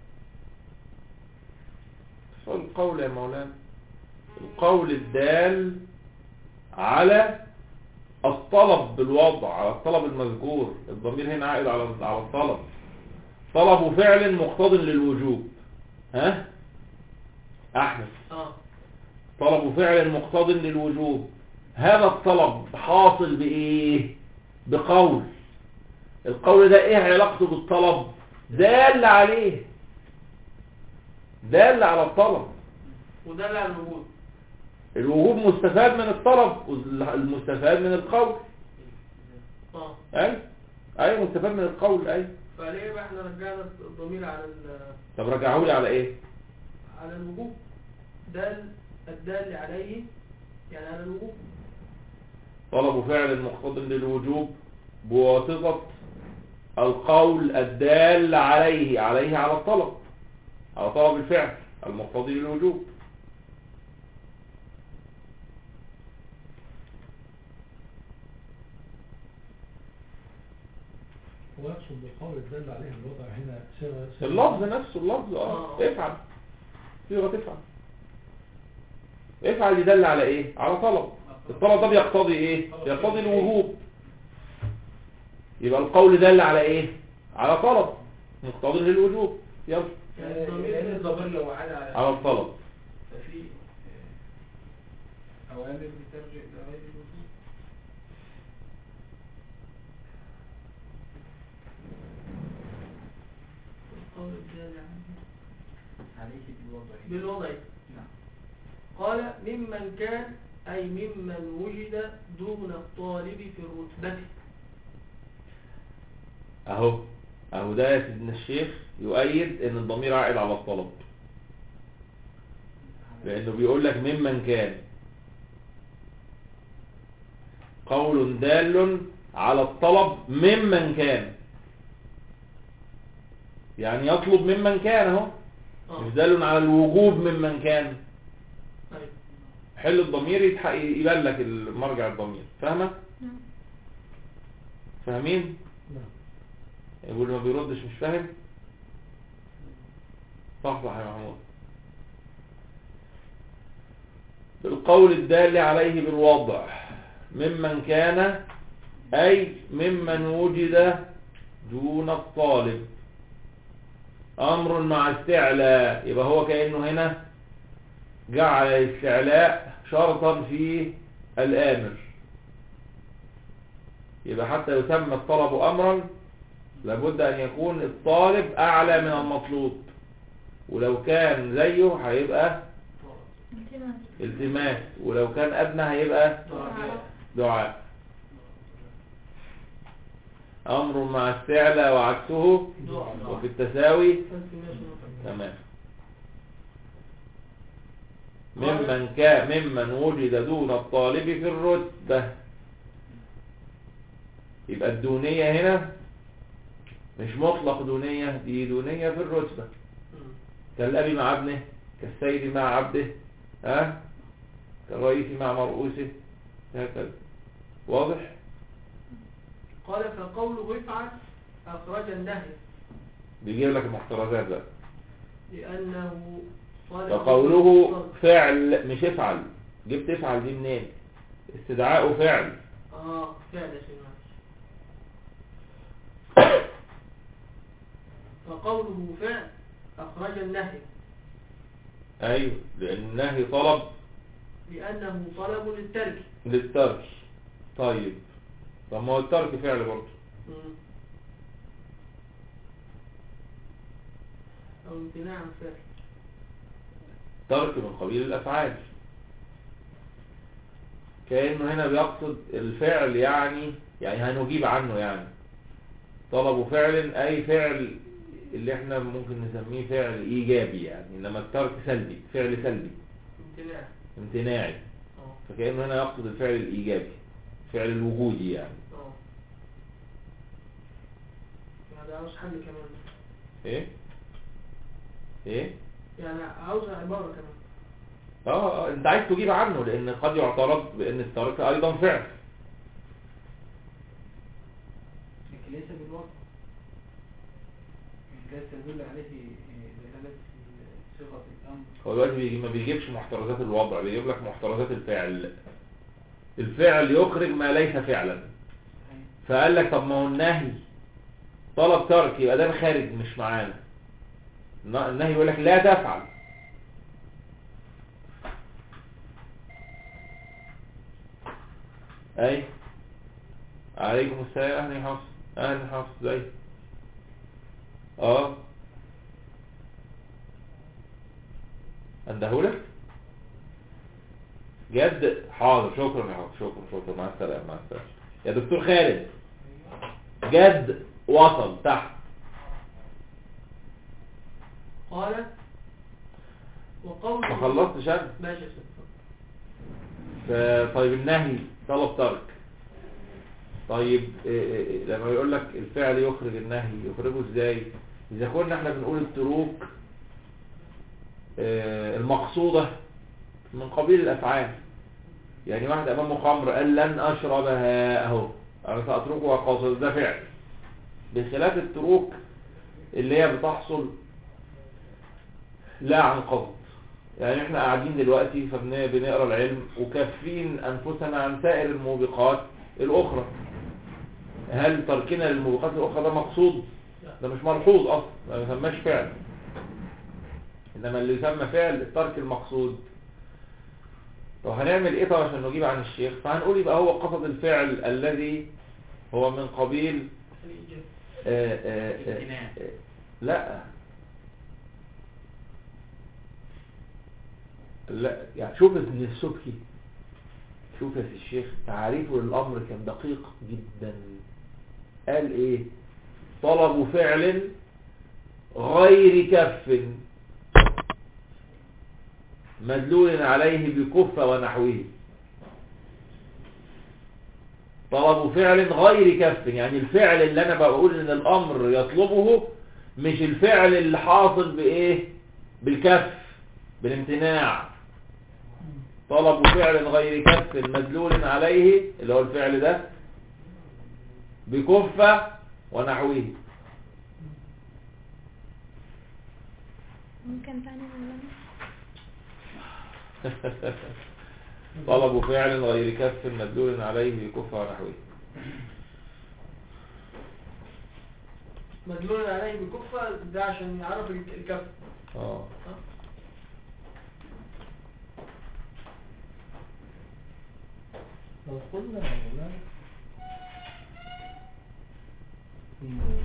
صفة القول يا مولانا القول الدال على الطلب بالوضع على الطلب المذكور الضمير هنا عائد على على الطلب طلب فعل مقتض للوجوب ها احمد اه طلب فعل مقتض للوجوب هذا الطلب حاصل بايه بقول القول ده ايه علاقته بالطلب دال عليه دال على الطلب ودل على الوجود الوجوب مستفاد من الطلب والمستفاد من القول اه اي اي مستفاد من القول اي فليه بقى احنا رجعنا الضمير على ال- طب رجعوا لي على ايه على الوجوب دال الدال عليه يعني على الوجوب طلب فعل مقتض للوجوب بواسطة القول الدال عليه عليه على الطلب على طلب الفعل المقتضي للوجوب هو يقصد بالقول الدل عليه الوضع هنا صيغة صيغة- اللفظ نفسه اللفظ اه آه. افعل صيغة افعل افعل يدل على ايه على طلب الطلب ده بيقتضي ايه يقتضي الوجوب يبقى القول دل على ايه على طلب مقتضي للوجوب يلا يعني لأن الضمير الضمير لو عاد على على الطلب ففي آه، أوامر بترجع لغير الوجود القول الدال عليه عليه بالوضع بالوضع نعم قال ممن كان أي ممن وجد دون الطالب في الرتبة اهو اهو ده يا سيدنا الشيخ يؤيد ان الضمير عائد على الطلب لانه بيقول لك ممن كان قول دال على الطلب ممن كان يعني يطلب ممن كان اهو آه. مش دال على الوجوب ممن كان أيوة. حل الضمير يتح- يبان لك المرجع الضمير فاهمه نعم فاهمين نعم يقول ما بيردش مش فاهم صح صح يا محمود بالقول الدال عليه بالوضع ممن كان أي ممن وجد دون الطالب أمر مع استعلاء يبقى هو كأنه هنا جعل الاستعلاء شرطا في الآمر يبقى حتى يسمى الطلب أمرا لابد أن يكون الطالب أعلى من المطلوب ولو كان زيه هيبقى التماس التماس ولو كان أدنى هيبقى دعاء. دعاء أمر مع استعلى وعكسه دعاء. وفي التساوي فالتماس وفالتماس. تمام ممن كان ممن وجد دون الطالب في الرتبة يبقى الدونية هنا مش مطلق دونية دي دونية في الرتبة مم. كالأب مع ابنه كالسيد مع عبده ها كالرئيس مع مرؤوسه هكذا واضح قال فقوله افعل أخرج النهي بيجيب لك المحترزات بقى لأنه طالب فقوله فعل مش افعل جبت افعل دي منين استدعاء فعل اه فعل يا سيدنا فقوله فعل أخرج النهي ايوه لان النهي طلب لأنه طلب للترك للترك طيب طب ما هو الترك فعل برضه مم. أو امتناع عن فعل ترك من قبيل الافعال كانه هنا بيقصد الفعل يعني يعني هنجيب عنه يعني طلب فعل اي فعل اللي احنا ممكن نسميه فعل ايجابي يعني انما الترك سلبي فعل سلبي امتناع امتناعي اه فكانه هنا يقصد الفعل الايجابي فعل الوجودي يعني اه يعني عاوز حل كمان ايه ايه يعني عاوز عبارة كمان اه اه انت عايز تجيب عنه لان قد يعترض بان الترك ايضا فعل لكن ليس بالوضع لا تدل عليه دلالة صيغة الأمر هو دلوقتي بيجي ما بيجيبش محترزات الوضع بيجيب لك محترزات الفعل الفعل يخرج ما ليس فعلا صحيح. فقال لك طب ما هو النهي طلب ترك يبقى ده خارج مش معانا الن- النهي يقول لك لا تفعل اي عليكم السلام اهلا يا حفص اهلا يا حفص زي اه اندهولك جد حاضر شكرا يا حفص شكرا شكرا مع السلامه مع السلامه يا دكتور خالد جد وصل تحت قال وقوله ما خلصتش انا ماشي يا سيدي ف- طيب النهي طلب ترك طيب إيه إيه إيه لما يقول لك الفعل يخرج النهي يخرجه ازاي اذا كنا احنا بنقول التروك آه، المقصودة من قبيل الافعال يعني واحد امامه خمر قال لن اشربها اهو انا ساتركها قاصد ده فعل بخلاف التروك اللي هي بتحصل لا عن قصد يعني احنا قاعدين دلوقتي فبنقرا العلم وكافين انفسنا عن سائر الموبقات الاخرى هل تركنا للموبقات الاخرى ده مقصود ده مش ملحوظ اصلا ما يسماش فعل انما اللي يسمى فعل الترك المقصود طب هنعمل ايه طب عشان نجيب عن الشيخ فهنقول يبقى هو قصد الفعل الذي هو من قبيل الإيجاب آه، آه، آه، امتناع. آه، لا لا يعني شوف ابن السبكي شوف يا سي الشيخ تعريفه للأمر كان دقيق جدا قال ايه طلب فعل غير كف مدلول عليه بكف ونحوه طلب فعل غير كف يعني الفعل اللي انا بقول ان الامر يطلبه مش الفعل اللي حاصل بايه بالكف بالامتناع طلب فعل غير كف مدلول عليه اللي هو الفعل ده بكفة ونحوه ممكن تاني من طلب فعل غير كف مدلول عليه بكفة ونحوه مدلول عليه بكفة ده عشان يعرف الك- الكف اه لو قلنا يا مولانا إنه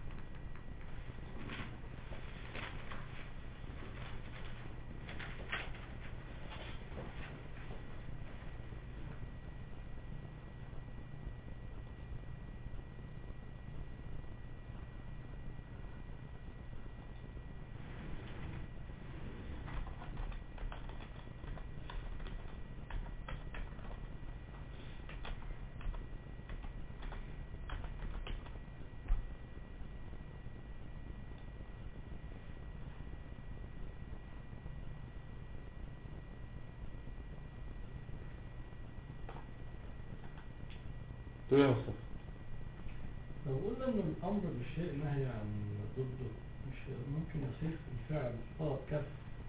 تقول يا مصطفى لو قلنا ان الامر بالشيء نهي عن ضده مش ممكن يصير الفعل طلب كف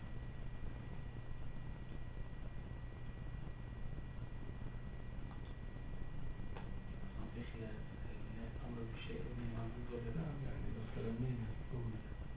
في خلاف هل الأمر بالشيء يبني معبود ولا لا نعم يعني لو كلامين القول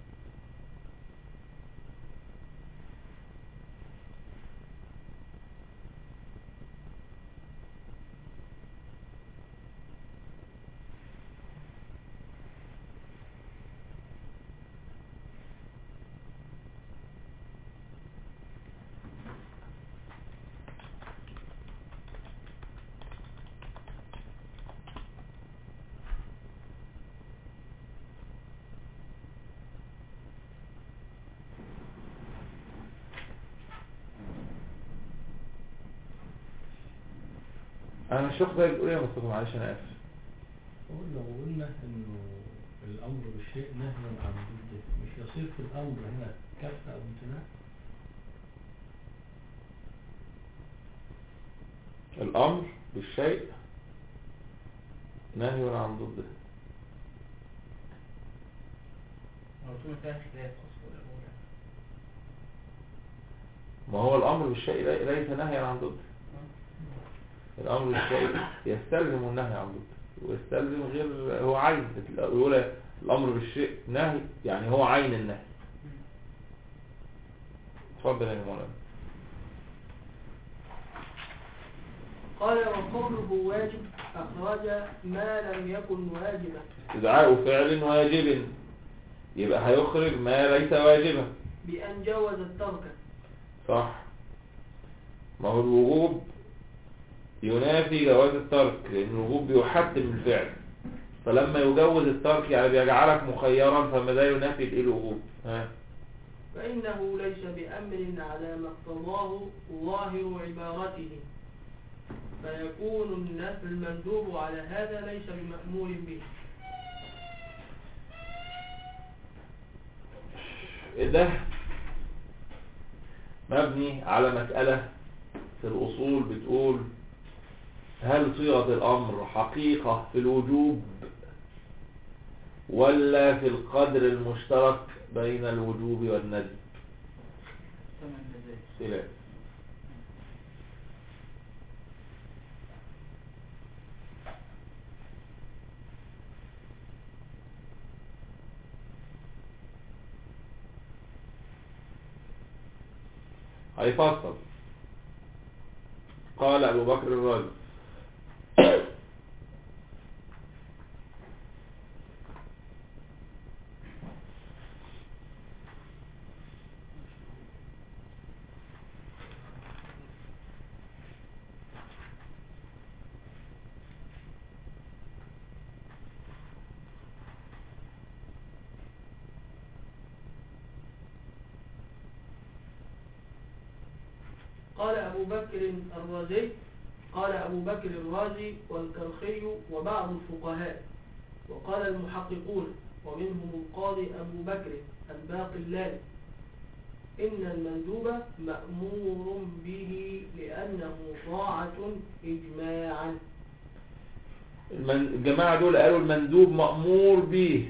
انا مش واخد بالي بتقول ايه يا مصطفى معلش انا اسف أقول لو قلنا انه الامر بالشيء نهي عن ضده مش يصير في الامر هنا كف او امتناع الامر بالشيء نهي عن ضده مرسوم فيها خلاف أصلا الأولى ما هو الامر بالشيء لي- ليس نهيا عن ضده الامر بالشيء يستلزم النهي عن ضده ويستلزم غير هو عين يقول الامر بالشيء نهي يعني هو عين النهي اتفضل يا مولانا قال وقوله واجب أخرج ما لم يكن واجبا استدعاء فعل واجب يبقى هيخرج ما ليس واجبا بأن جوز الترك صح ما هو الوجوب ينافي جواز الترك لأن الوجوب بيحتم الفعل فلما يجوز الترك يعني بيجعلك مخيرا فما ده ينافي الايه الوجوب ها فإنه ليس بأمر على ما اقتضاه ظاهر عبارته فيكون النفي المندوب على هذا ليس بمأمور به ده مبني على مسألة في الأصول بتقول هل صيغة الأمر حقيقة في الوجوب ولا في القدر المشترك بين الوجوب والندب ثمن جزاء خلاف هيفصل قال أبو بكر الرازي قال أبو بكر الرازي قال أبو بكر الرازي والكرخي وبعض الفقهاء وقال المحققون ومنهم القاضي أبو بكر الباقلاني إن المندوب مأمور به لأنه طاعة إجماعا المن- الجماعة دول قالوا المندوب مأمور به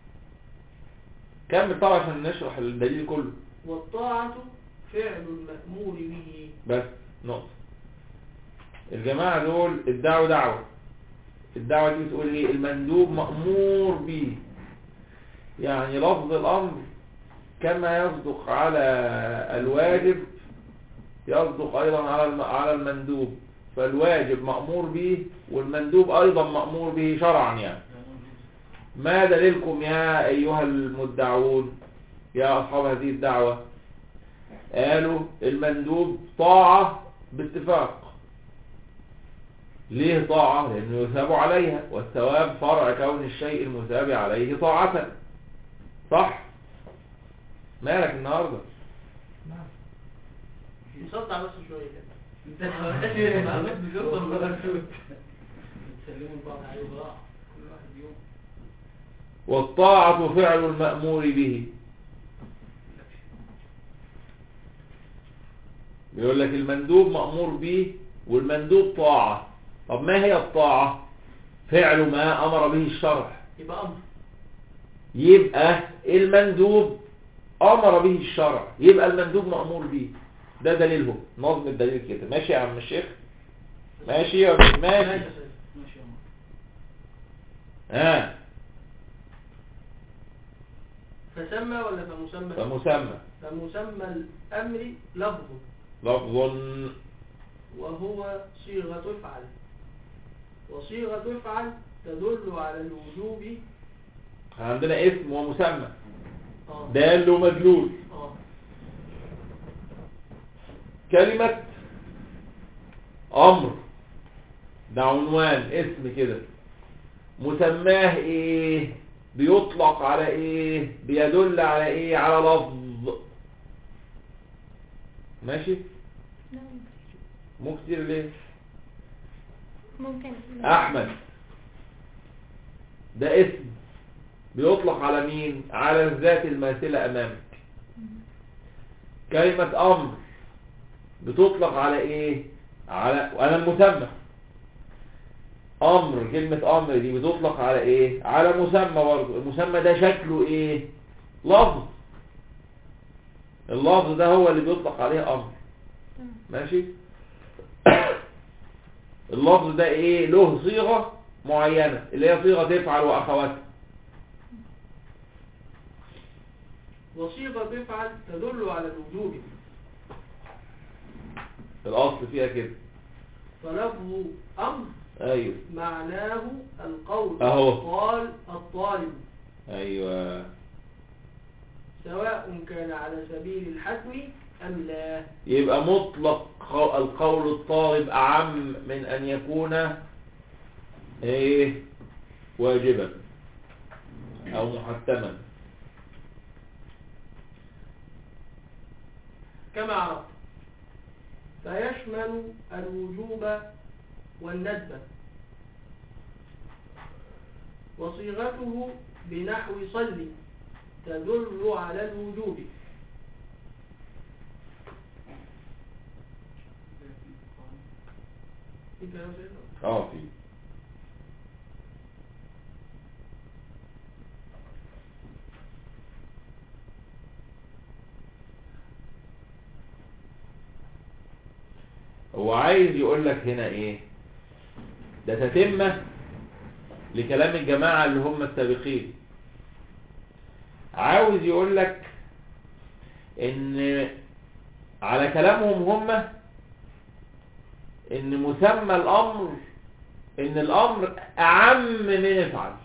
كمل طبعا عشان نشرح الدليل كله والطاعة فعل المأمور به بس نقطة الجماعة دول ادعوا دعوة الدعوة دي بتقول ايه المندوب مأمور به يعني لفظ الأمر كما يصدق على الواجب يصدق أيضا على الم- على المندوب فالواجب مأمور به والمندوب أيضا مأمور به شرعا يعني ما دليلكم يا أيها المدعون يا أصحاب هذه الدعوة قالوا المندوب طاعة باتفاق ليه طاعة لأنه يثاب عليها والثواب فرع كون الشيء المثاب عليه طاعة صح مالك النهاردة نعم مسطع بس شوية كده انت بتسلموا لبعض عليه براءة كل واحد يوم والطاعة فعل المأمور به بيقول لك المندوب مأمور به والمندوب طاعة طب ما هي الطاعة فعل ما أمر به الشرع يبقى أمر يبقى المندوب أمر به الشرع يبقى المندوب مأمور به ده دليلهم نظم الدليل كده ماشي يا عم الشيخ ماشي يا ابني ماشي ماشي يا سيدي. ماشي يا عمر ها فسمى ولا فمسمى فمسمى فمسمى الأمر لفظ لفظ وهو صيغة افعل وصيغة افعل تدل على الوجوب عندنا اسم ومسمى اه دال ومدلول اه كلمة أمر ده عنوان اسم كده مسماه ايه بيطلق على ايه بيدل على ايه على لفظ ماشي لا مو كتير ليه ممكن احمد ده اسم بيطلق على مين على الذات الماثلة امامك كلمة امر بتطلق على ايه على على المسمى امر كلمة امر دي بتطلق على ايه على مسمى برضه المسمى ده شكله ايه لفظ اللفظ ده هو اللي بيطلق عليه امر تمام. ماشي اللفظ ده ايه له صيغة معينة اللي هي صيغة تفعل واخواتها وصيغة افعل تدل على الوجوب الاصل فيها كده فلفظ أمر ايوه معناه القول أهو. قال الطالب ايوه سواء كان على سبيل الحتم أم لا يبقى مطلق قو- القول الطالب اعم من ان يكون ايه واجبا او محتما كما عرفت فيشمل الوجوب والندب وصيغته بنحو صل تدل على الوجوب في كلام سيدنا؟ اه في هو عايز يقول لك هنا ايه ده تتمة لكلام الجماعة اللي هم السابقين عاوز يقول لك ان على كلامهم هم ان مسمى الامر ان الامر اعم من افعل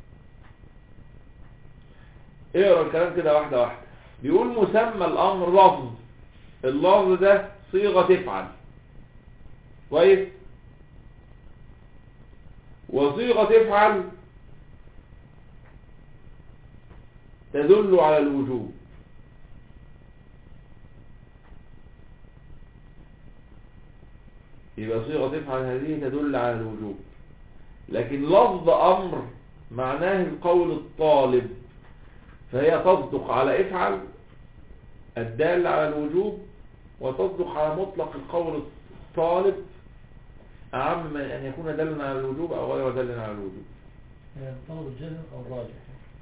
اقرا الكلام كده واحده واحده بيقول مسمى الامر لفظ اللفظ ده صيغه تفعل كويس وصيغه تفعل تدل على الوجوب يبقى صيغة افعل هذه تدل على الوجوب لكن لفظ أمر معناه القول الطالب فهي تصدق على افعل الدال على الوجوب وتصدق على مطلق القول الطالب أعم من أن يكون دلا على الوجوب أو غير دل على الوجوب يعني طلب الجزم أو الراجح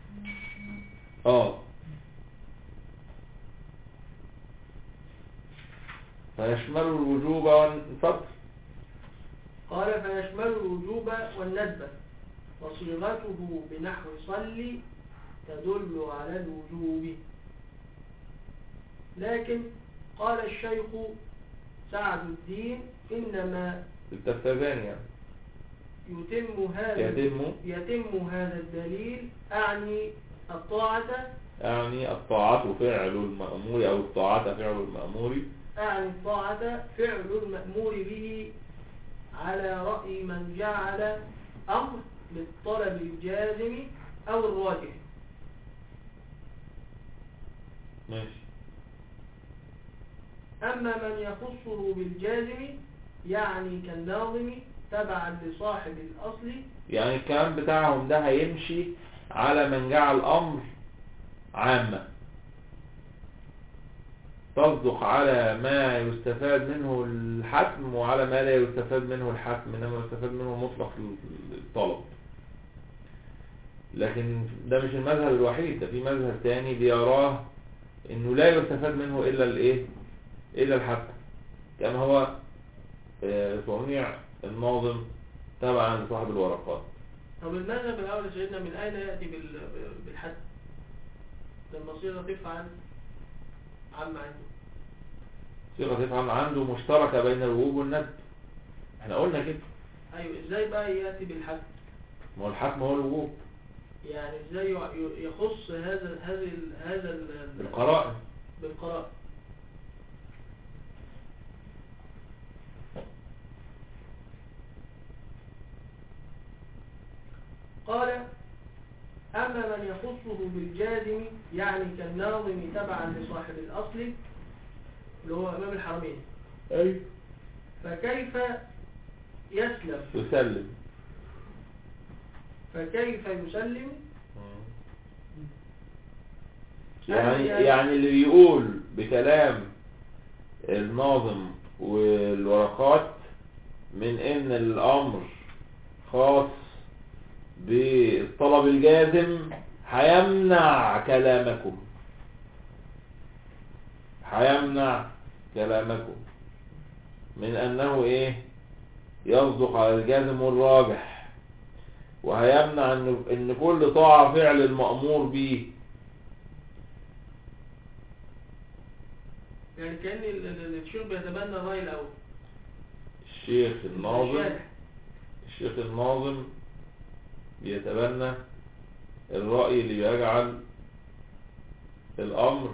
اه فيشمل الوجوب والفضل قال فيشمل الوجوب والندب وصيغته بنحو صلي تدل على الوجوب لكن قال الشيخ سعد الدين إنما التفتزان يعني يتم هذا يتم يتم هذا الدليل أعني الطاعة يعني الطاعة فعل المأمور أو الطاعة فعل المأمور أعني الطاعة فعل المأمور به على رأي من جعل أمر للطلب الجازم أو الراجح ماشي أما من يخصه بالجازم يعني كالناظم تبعا لصاحب الأصل يعني الكلام بتاعهم ده هيمشي على من جعل أمر عامة تصدق على ما يستفاد منه الحتم وعلى ما لا يستفاد منه الحتم إنما يستفاد منه مطلق الطلب لكن ده مش المذهب الوحيد ده في مذهب تاني بيراه انه لا يستفاد منه الا الايه الا الحتم كما هو آه، صنيع الناظم تبعا لصاحب الورقات طب المذهب الأول يا سيدنا من أين يأتي بال- بالحد لما صيغة تفعل عم عنده صيغة يفعل عنده مشتركة بين الوجوب والندب احنا قلنا كده أيوة إزاي بقى يأتي بالحد ما هو الحتم هو الوجوب يعني إزاي يع- ي- يخص هذا هذا ال- هذا ال- بالقرائن بالقراءة قال أما من يخصه بالجازم يعني كالناظم تبعا لصاحب الأصل اللي هو أمام الحرمين ايوه فكيف يسلم يسلم فكيف يسلم يعني يعني اللي بيقول بكلام الناظم والورقات من ان الامر خاص بالطلب الجازم هيمنع كلامكم هيمنع كلامكم من انه ايه يصدق على الجازم والراجح وهيمنع ان ان كل طاعة فعل المأمور به يعني كأن ال- ال- الشيخ بيتبنى الرأي الأول الشيخ الناظم الشارح. الشيخ الناظم بيتبنى الرأي اللي يجعل الأمر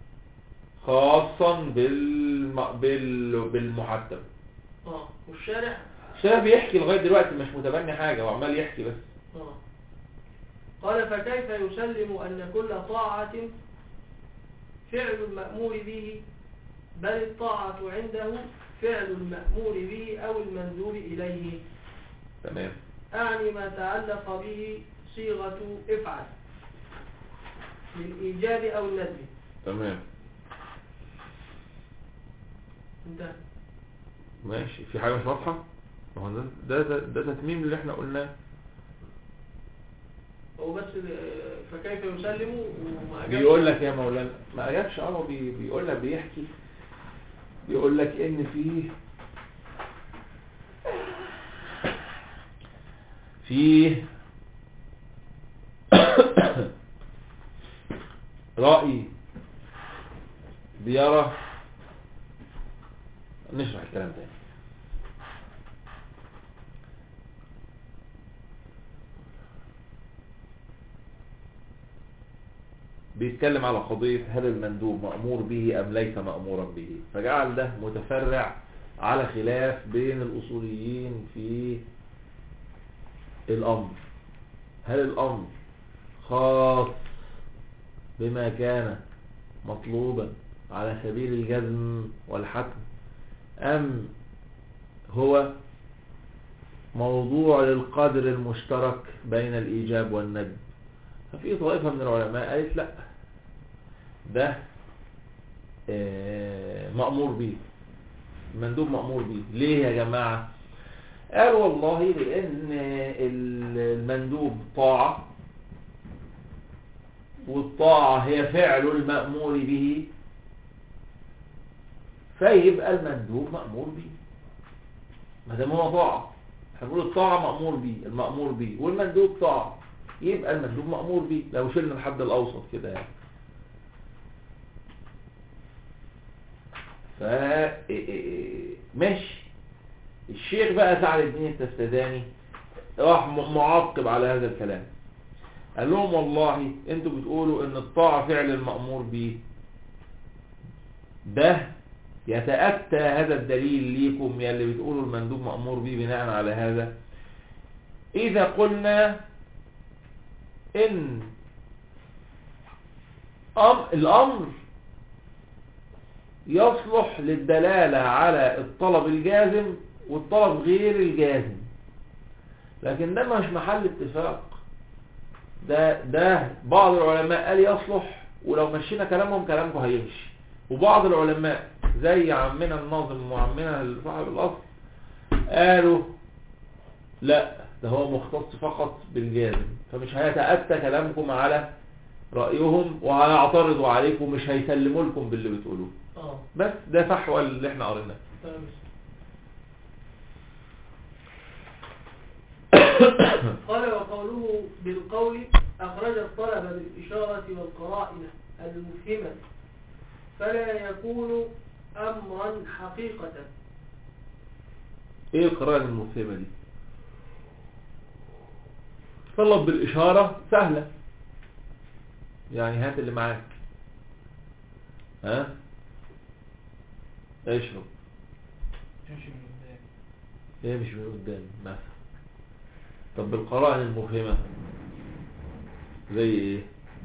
خاصا بالم... بال... بالمحتم اه والشارح الشيخ بيحكي لغاية دلوقتي مش متبني حاجة وعمال يحكي بس آه. قال فكيف يسلم أن كل طاعة فعل المأمور به بل الطاعة عنده فعل المأمور به أو المنذور إليه تمام أعني ما تعلق به صيغة افعل للإيجاب أو الندب تمام انتهى ماشي في حاجة مش واضحة ما هو ده ده, ده, ده تتميم اللي احنا قلناه هو بس ال- فكيف يسلم وما أجابش. بيقول لك يا مولانا ما اجابش اه هو بي بيقول لك بيحكي بيقول لك ان في في رأي بيرى نشرح الكلام تاني بيتكلم على قضية هل المندوب مأمور به أم ليس مأمورا به فجعل ده متفرع على خلاف بين الأصوليين في الأمر هل الأمر خاص بما كان مطلوبا على سبيل الجزم والحتم أم هو موضوع للقدر المشترك بين الإيجاب والندب ففي طائفة من العلماء قالت لا ده آه، مأمور به المندوب مأمور به ليه يا جماعة قال والله لأن المندوب طاعة والطاعة هي فعل المأمور به فيبقى المندوب مأمور به ما دام هو طاعة احنا بنقول الطاعة مأمور به المأمور به والمندوب طاعة يبقى المندوب مأمور به لو شلنا الحد الأوسط كده يعني ف ماشي الشيخ بقى سعد الدين التستداني راح م- معقب على هذا الكلام قال لهم والله انتوا بتقولوا ان الطاعة فعل المأمور به ده يتأتى هذا الدليل ليكم يا اللي بتقولوا المندوب مأمور به بناء على هذا إذا قلنا إن أم الأمر يصلح للدلالة على الطلب الجازم والطلب غير الجازم لكن ده مش محل اتفاق ده ده بعض العلماء قال يصلح ولو مشينا كلامهم كلامكم هيمشي وبعض العلماء زي عمنا الناظم وعمنا صاحب الأصل قالوا لا ده هو مختص فقط بالجازم فمش هيتأتى كلامكم على رأيهم وهيعترضوا عليكم مش هيسلموا لكم باللي بتقولوه اه بس ده فحوى اللي احنا قريناه تمام قال وقوله بالقول أخرج الطلب بالإشارة والقرائن المفهمة فلا يكون أمرا حقيقة ايه القراءة المفهمة دي طلب بالإشارة سهلة يعني هات اللي معاك ها اشرب تمشي من قدام ايه مش من قدام مثلا طب بالقرائن المفهمة زي ايه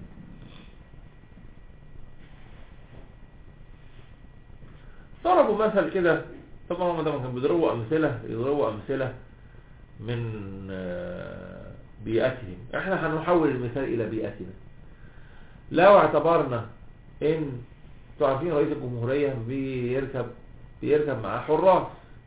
ضربوا مثل كده طبعا هم ده كانوا بيضربوا امثله يضربوا امثله من آه، بيئتهم احنا هنحول المثال الى بيئتنا لو اعتبرنا ان انتوا عارفين رئيس الجمهورية بيركب بيركب معاه حراس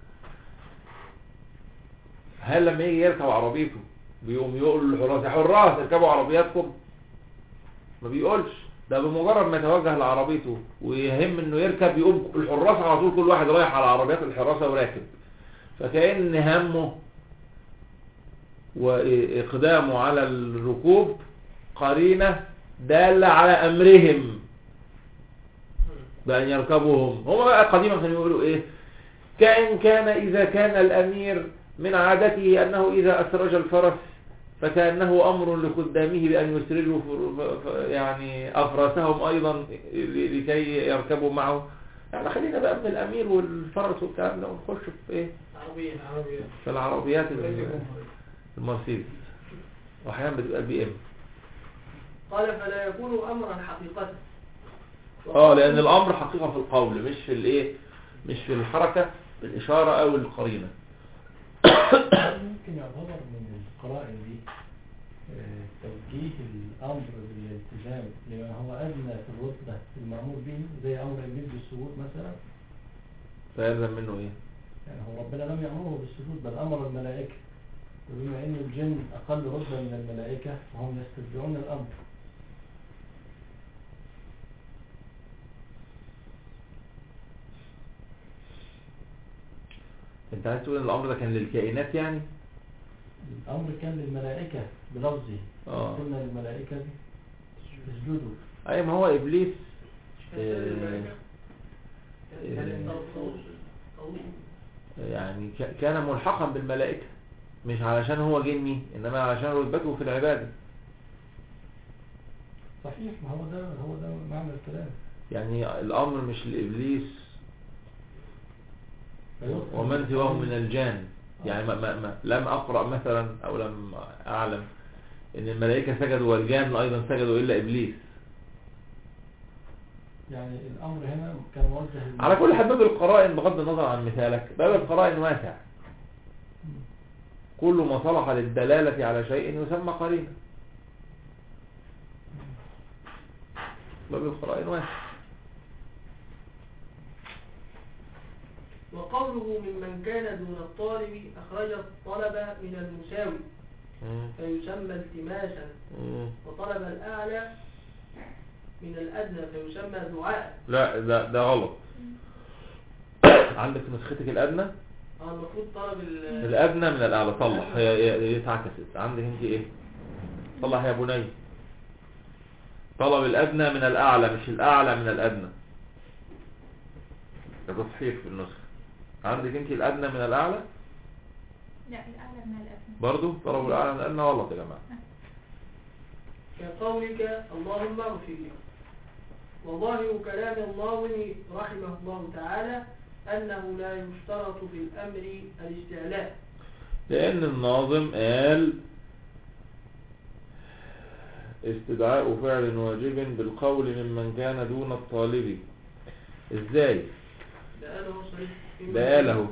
هل لما يجي يركب عربيته بيقوم يقول للحراس يا حراس اركبوا عربياتكم ما بيقولش ده بمجرد ما يتوجه لعربيته ويهم انه يركب يقوم الحراس على طول كل واحد رايح على عربيات الحراسة وراكب فكأن همه وإقدامه على الركوب قرينة دالة على أمرهم بأن يركبوهم هم بقى قديما كانوا يقولوا إيه كأن كان إذا كان الأمير من عادته أنه إذا أسرج الفرس فكأنه أمر لخدامه بأن يسرجوا فر- ف- يعني أفراسهم أيضا لكي يركبوا معه يعني خلينا بقى من الأمير والفرس والكلام ده ونخش في إيه عربية عربية في العربيات ال- رئيس الجمهورية. المرسيدس وأحيانا بتبقى البي إم قال فلا يكون أمرا حقيقة اه لان الامر حقيقة في القول مش في الايه مش في الحركة بالاشارة او القرينة ممكن يعتبر من القرائن دي آه، توجيه الأمر بالالتزام لمن هو أدنى في الرتبة المأمور به زي أمر الجد بالسجود مثلا فيلزم منه ايه يعني هو ربنا لم يأمره بالسجود بل أمر الملائكة وبما أن الجن أقل رتبة من الملائكة فهم يستتبعون الأمر انت عايز تقول ان الامر ده كان للكائنات يعني الأمر كان للملائكة بلفظه اه قلنا للملائكة اسجدوا اي ما هو ابليس كان الملائكة آه، طاووس- طاووس. يعني ك- كان ملحقا بالملائكة مش علشان هو جني انما علشان رتبته في العبادة صحيح ما هو ده هو ده معنى الكلام يعني الامر مش لابليس فيدخل ومن سواه من الجان يعني ما ما ما لم اقرأ مثلا او لم اعلم ان الملائكة سجدوا والجان ايضا سجدوا الا ابليس يعني الأمر هنا كان موجه لل- على كل حال باب القرائن بغض النظر عن مثالك باب القرائن واسع كل ما صلح للدلالة على شيء يسمى قرينة باب القرائن واسع وقوله ممن كان دون الطالب أخرج الطلب من المساوي مم. فيسمى التماسا مم. وطلب الأعلى من الأدنى فيسمى دعاء لا ده ده غلط عندك في نسختك الأدنى اه المفروض طلب ال- الأدنى من الأعلى صلح هي هي- هي اتعكست عندك انت ايه صلح يا بني طلب الأدنى من الأعلى مش الأعلى من الأدنى ده تصحيح في النسخة عندك انت الأدنى من الأعلى لا الأعلى من الأدنى برضو طلب الأعلى من الأدنى غلط يا جماعة كقولك اللهم اغفر لي وظاهر كلام الناظم رحمه الله تعالى أنه لا يشترط في الأمر الاستعلاء لأن الناظم قال استدعاء فعل واجب بالقول ممن كان دون الطالب ازاي ده قاله صريح فيما- ده قاله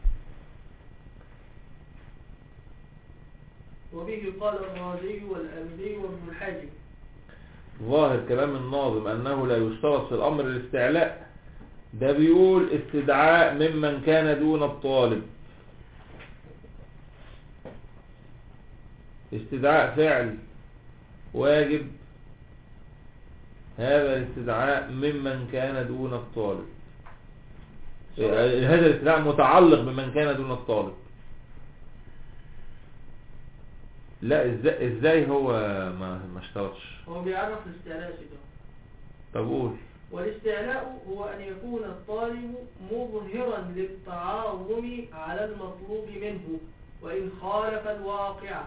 وبه قال الرازي والأمدي وابن الحاجب ظاهر كلام الناظم أنه لا يشترط في الأمر الاستعلاء ده بيقول استدعاء ممن كان دون الطالب استدعاء فعل واجب هذا الاستدعاء ممن كان دون الطالب هذا الاستدعاء متعلق بمن كان دون الطالب لا ازاي ازاي هو ما ما اشترطش هو بيعرف الاستعلاء ده طب قول والاستعلاء هو أن يكون الطالب مظهرا للتعاظم على المطلوب منه وإن خالف الواقع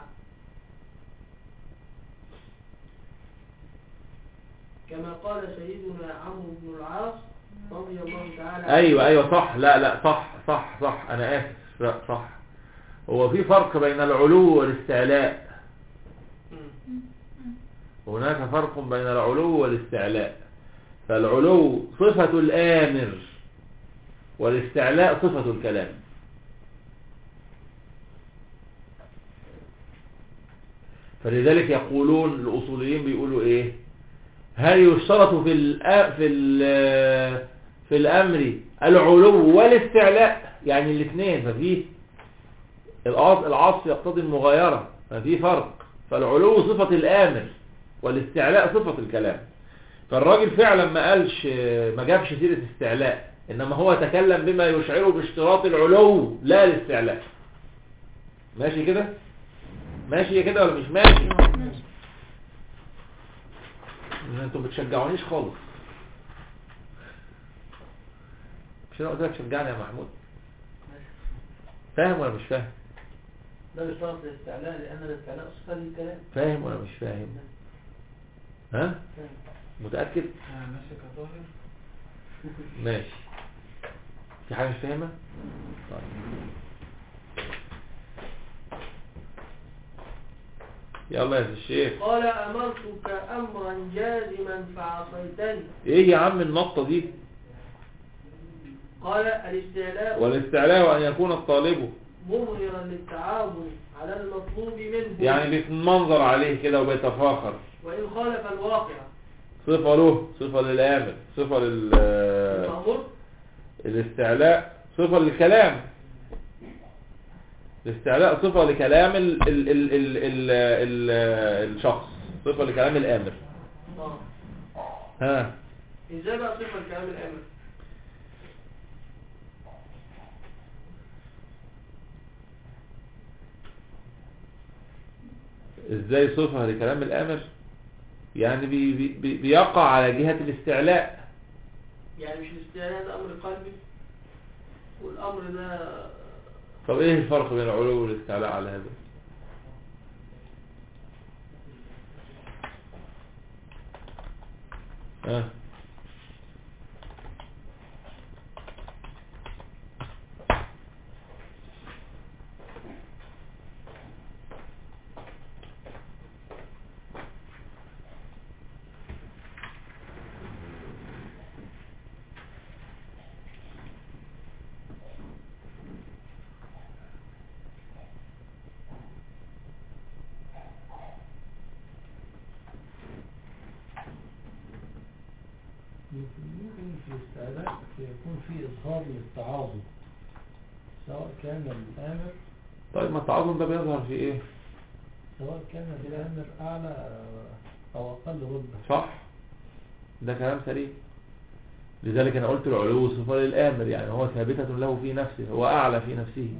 كما قال سيدنا عمرو بن العاص رضي الله تعالى عنه. ايوه ايوه صح لا لا صح صح صح انا اسف لا صح هو في فرق بين العلو والاستعلاء مم. هناك فرق بين العلو والاستعلاء فالعلو صفة الآمر والاستعلاء صفة الكلام فلذلك يقولون الأصوليين بيقولوا إيه هل يشترط في الأ... في ال... في الأمر العلو والاستعلاء يعني الاثنين ففي العص- العصف يقتضي المغايرة ففي فرق فالعلو صفة الآمر والاستعلاء صفة الكلام فالراجل فعلا ما قالش ما جابش سيرة استعلاء انما هو تكلم بما يشعره باشتراط العلو لا الاستعلاء ماشي كده ماشي كده ولا مش ماشي ماشي ان انتوا بتشجعونيش خالص مش انا قلت لك شجعني يا محمود فاهم ولا مش فاهم ده يشترط الاستعلاء لأن الاستعلاء صفة للكلام فاهم ولا مش فاهم ها متأكد آه، ماشي كظاهر ماشي في حاجة مش فاهمة طيب. يلا يا الشيخ قال أمرتك أمرا جازما فعصيتني ايه يا عم النقطة دي قال الاستعلاء والاستعلاء ان يكون الطالب مظهرا للتعاظم على المطلوب منه يعني بيتمنظر عليه كده وبيتفاخر وإن خالف الواقع صفة له صفة للآمر صفة لل الأمر الاستعلاء صفة للكلام الاستعلاء صفة لكلام ال ال ال ال ال ال الشخص صفة لكلام الآمر آه. ها إزاي بقى صفة الكلام الأمر ازاي صفة لكلام الآمر يعني بي بي بي بيقع على جهة الاستعلاء يعني مش الاستعلاء ده أمر قلبي والأمر ده طب ايه الفرق بين العلو والاستعلاء على هذا ها يمكن في الاستعلاء يكون في إظهار للتعاظم سواء كان الآمر طيب ما التعاظم ده بيظهر في ايه سواء كان الآمر أعلى أو أقل رتبة صح ده كلام سليم لذلك انا قلت العلو صفة للآمر يعني هو ثابتة له في نفسه هو أعلى في نفسه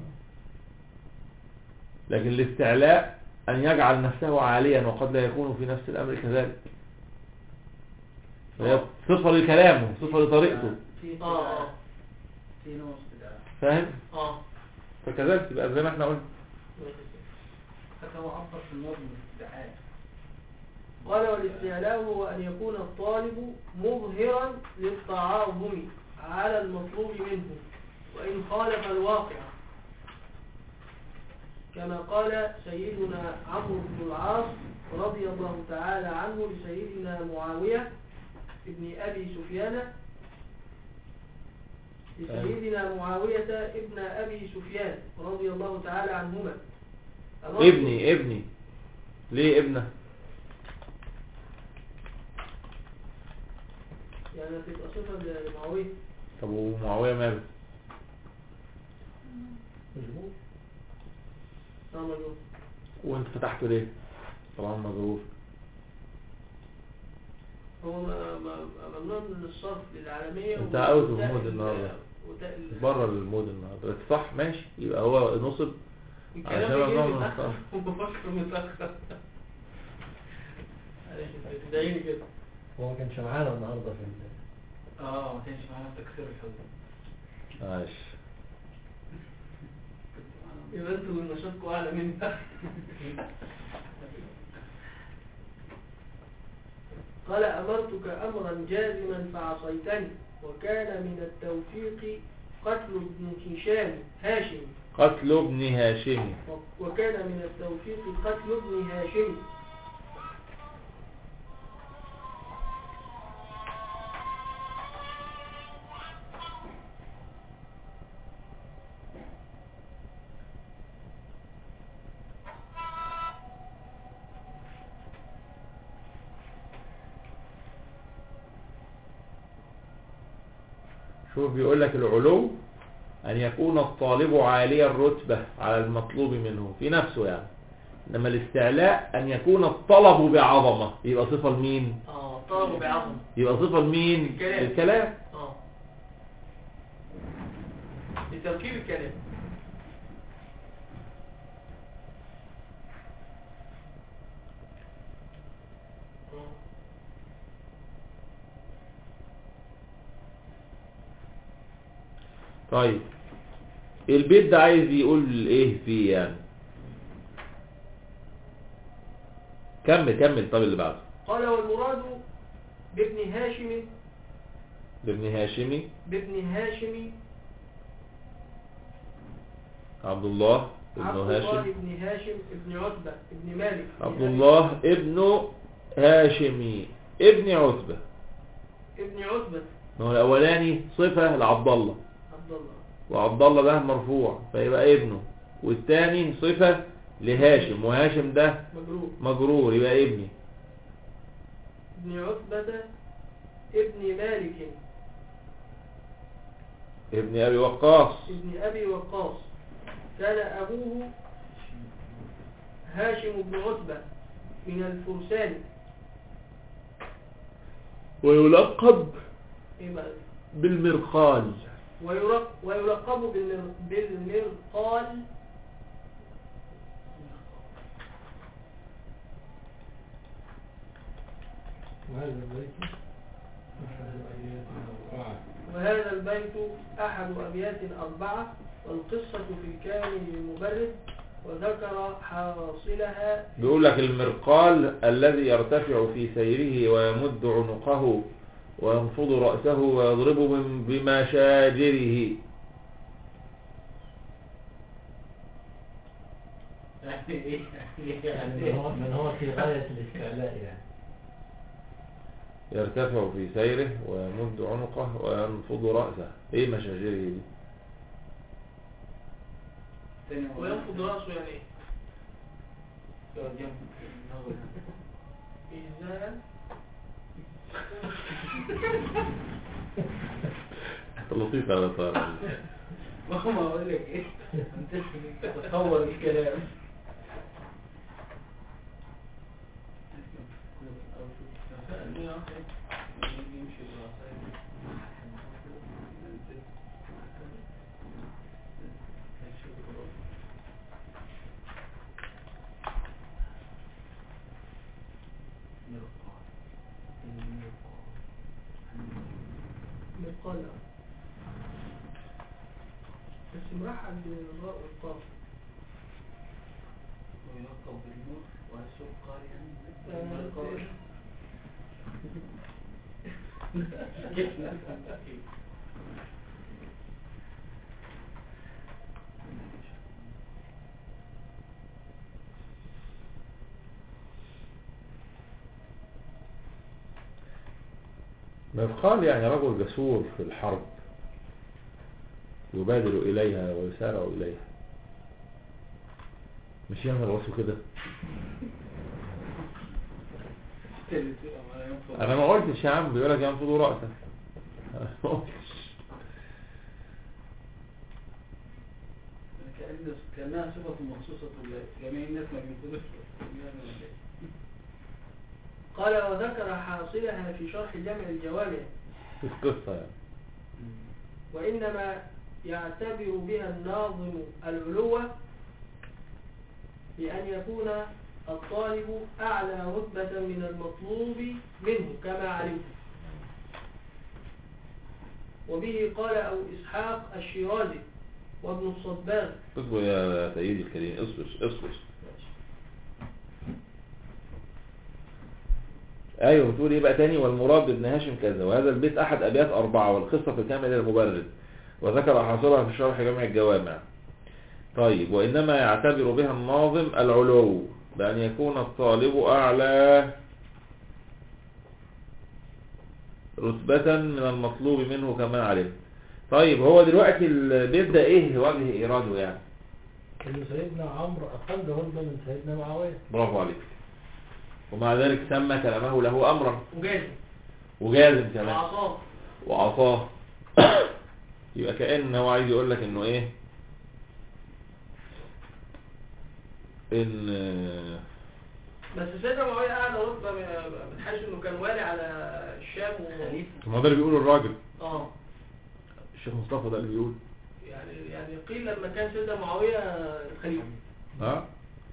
لكن الاستعلاء أن يجعل نفسه عاليا وقد لا يكون في نفس الأمر كذلك فهي صفة لكلامه صفة لطريقته في اه اه في نص كده فاهم اه فكذلك تبقى زي ما احنا قلنا حتى هو عبر في النظم بالاستعانة قال والاستعلاء هو أن يكون الطالب مظهرا للتعاظم على المطلوب منه وإن خالف الواقع كما قال سيدنا عمرو بن العاص رضي الله تعالى عنه لسيدنا معاوية ابن أبي سفيان لسيدنا معاوية ابن أبي سفيان رضي الله تعالى عنهما أمرت- ابني ابني ليه ابنه يعني تبقى صفة لمعاوية طب ومعاوية ماله مظبوط نعم مجنون وانت فتحته ليه طبعا مظهور هو ما- ما- ممنوع من الصرف للعالمية انت و- عاوز وتاء المود ال- النهاردة. وتاء ال- بره المود النهارده بس صح ماشي يبقى هو نصب الكلام عشان بيجي ممنوع لي من متأخر الصرف. وبفكر متأخر معلش تدعيني كده هو ما كانش معانا النهارده في ال- اه ما كانش معانا في تكسير الحدود معلش يبقى انتوا نشاطكم اعلى مني قال أمرتك أمرا جازما فعصيتني وكان من التوفيق قتل ابن هشام هاشم قتل ابن هاشم وكان من التوفيق قتل ابن هاشم شوف بيقول لك العلو أن يكون الطالب عالي الرتبة على المطلوب منه في نفسه يعني إنما الاستعلاء أن يكون الطلب بعظمة يبقى صفة لمين اه طلبوا بعظم يبقى صفة لمين الكلام. الكلام اه لتركيب الكلام آه. طيب البيت ده عايز يقول ايه فيه يعني كمل كمل طب اللي بعده قال والمراد بابن هاشم ابن هاشمي بابن هاشم عبد الله ابن عبد الله هاشم بن هاشم ابن عتبة ابن مالك بن عبد أبي- الله ابن هاشمي ابن عتبة ابن عتبة ما هو الاولاني صفة لعبد الله عبد الله وعبد الله ده مرفوع فيبقى ابنه والتاني صفة لهاشم وهاشم ده مجرور مجرور يبقى ابني ابن عتبة ابن مالك ابن ابي وقاص ابن أبي وقاص كان أبوه هاشم بن عتبة من الفرسان ويلقب إيه بقى؟ بالمرخال ويرق- ويلقب بالمر- بالمرقال وهذا البيت أحد الآيات الأربعة وهذا البيت أحد أبيات أربعة والقصة في الكامل المبرد وذكر حاصلها بيقول لك المرقال الذي يرتفع في سيره ويمد عنقه وينفض رأسه ويضرب من- بمشاجره يعني ايه يعني من هو, من هو في غاية الاستعلاء يعني يرتفع في سيره ويمد عنقه وينفض رأسه ايه مشاجره دي تاني هو- وينفض رأسه يعني إيه؟ يقعد جنب النظر. إزاء الموسيقى يا طارق ما هو ما اقول لك ايه انت تتصور الكلام مرقال بس مرحب بالراء والقاف ويلقب بالنور والسوق قال لا، يعني لا، مرقال. مثقال يعني رجل جسور في الحرب يبادر إليها ويسارع إليها مش يعمل راسه كده انا ما قلتش يا عم بيقول لك ينفض رأسك أنا ما قلتش كأن كأنها صفة مخصوصة لجميع الناس ما بينقذوش قال وذكر حاصلها في شرح جمع الجوامع في القصة يعني وإنما يعتبر بها الناظم العلو بأن يكون الطالب أعلى رتبة من المطلوب منه كما علمت وبه قال أبو إسحاق الشيرازي وابن الصباغ اصبر يا سيدي الكريم اصبر اصبر ايوه بتقول ايه بقى تاني والمراد ابن هاشم كذا وهذا البيت احد ابيات اربعة والقصة في كامل المبرد وذكر حاصلها في شرح جامع الجوامع طيب وانما يعتبر بها الناظم العلو بان يكون الطالب اعلى رتبة من المطلوب منه كما علم طيب هو دلوقتي البيت ده ايه وجه ايراده يعني ان سيدنا عمرو اقل هربا من سيدنا معاويه برافو عليك ومع ذلك سمى كلامه له امرا وجازم وجازم كمان وعصاه وعصاه يبقى كأن هو عايز يقول لك انه ايه ان بس سيدنا معاوية أعلى رتبة من- من حيث إنه كان والي على الشام و... ما هو ده اللي بيقوله الراجل اه الشيخ مصطفى ده اللي بيقول يعني يعني قيل لما كان سيدنا معاوية خليفة ها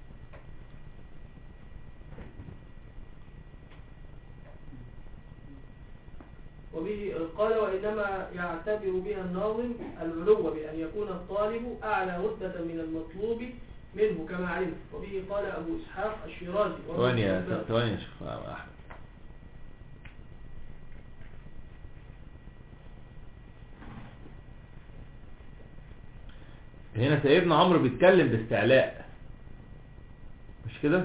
وبه قال وإنما يعتبر بها الناظم العلو بأن يكون الطالب أعلى رتبة من المطلوب منه كما علمت وبه قال أبو إسحاق الشيرازي وابن ثواني يا الصباغ. ثواني يا شيخ احمد هنا سيدنا عمرو بيتكلم باستعلاء مش كده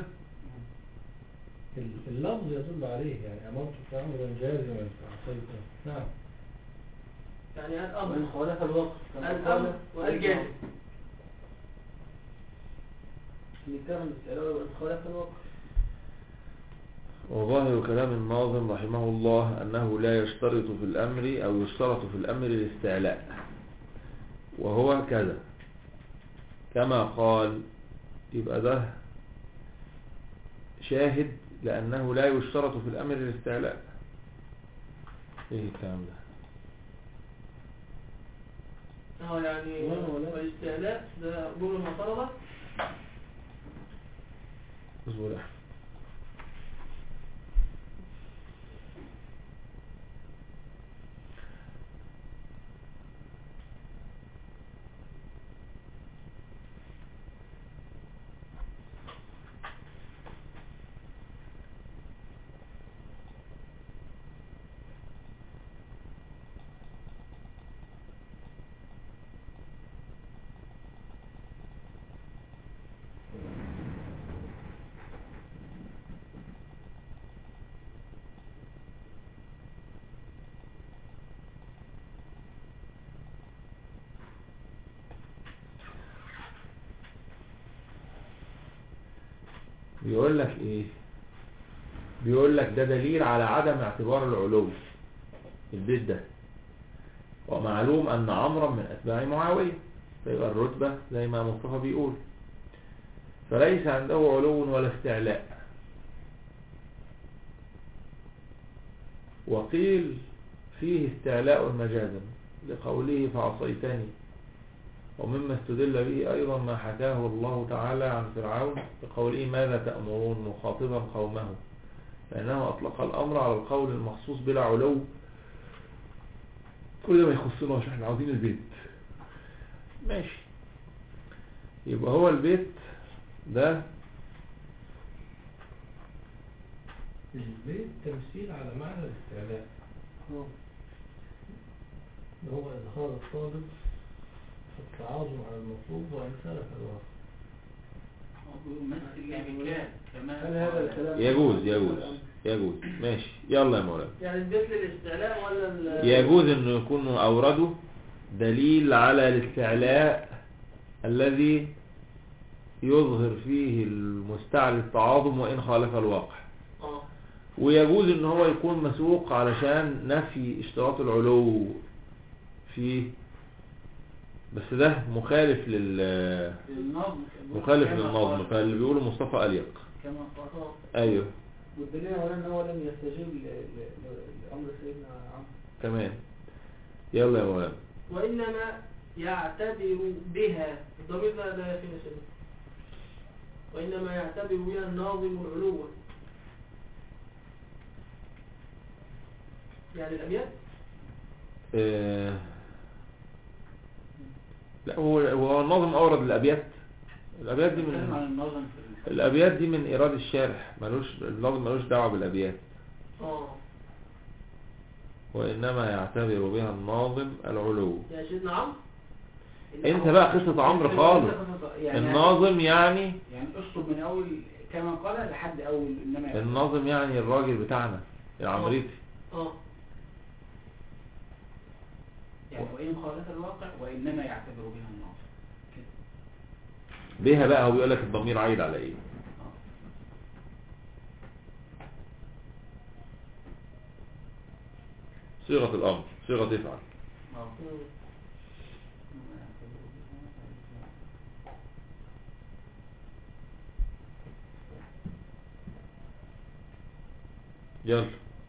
ال- اللفظ يدل عليه يعني امرتك امرا جازما فعصيته نعم يعني من الأمر خالف الوقت كما الأمر قال والجازم نتكلم باستعلاء من خالف الوقت وظاهر كلام الناظم رحمه الله أنه لا يشترط في الأمر أو يشترط في الأمر الاستعلاء وهو كذا كما قال يبقى ده شاهد لأنه لا يشترط في الأمر الاستعلاء ايه الكلام ده اه يعني لا، ولا. والاستعلاء ده جملة معترضة اصبر يا أحمد. بيقول لك ايه بيقول لك ده دليل على عدم اعتبار العلو البيت ده ومعلوم أن عمرا من أتباع معاوية فيبقى الرتبة زي ما مصطفى بيقول فليس عنده علو ولا استعلاء وقيل فيه استعلاء مجازا لقوله فعصيتني ومما استدل به أيضا ما حكاه الله تعالى عن فرعون بقوله ماذا تأمرون مخاطبا قومه لأنه أطلق الأمر على القول المخصوص بلا علو كل ده ما يخصناش احنا عاوزين البيت ماشي يبقى هو البيت ده البيت تمثيل على معنى الاستعلاء آه. هو إظهار الطالب التعاظم على المطلوب وإمثالة الواقع يمثل الإمكان كما هل هذا الكلام يجوز يجوز يجوز ماشي يلا يا مولانا يعني البيت للاستعلاء ولا ال- يجوز انه يكون اورده دليل على الاستعلاء الذي يظهر فيه المستعلي التعاظم وان خالف الواقع اه ويجوز ان هو يكون مسوق علشان نفي اشتراط العلو فيه بس ده مخالف لل النظم مخالف كما للنظم قال- فاللي بيقوله مصطفى أليق كما قال اه ايوه والدليل على ان هو لم يستجيب ل- ل- ل- لامر سيدنا عمرو تمام يلا يا مولانا وانما يعتبر بها الضمير ده لا يفي نسبه وانما يعتبر بها الناظم العلو يعني الابيات آه، لا هو هو الناظم اورد الابيات الابيات دي بنتكلم عن من النظم في ال- الابيات دي من ايراد الشارح ملوش الناظم ملوش دعوه بالابيات اه وانما يعتبر بها الناظم العلو يا سيدنا عمرو انت بقى قصه عمرو خالص يعني الناظم يعني يعني اشطب من اول كما قال لحد اول انما يعتبر. الناظم يعني الراجل بتاعنا العمريتي اه يعني وان خالف الواقع وانما يعتبر بها النظم كده بها بقى هو بيقول لك الضمير عايد على ايه اه صيغه الامر صيغه افعل اه مم. إنما يعتبر بها يلا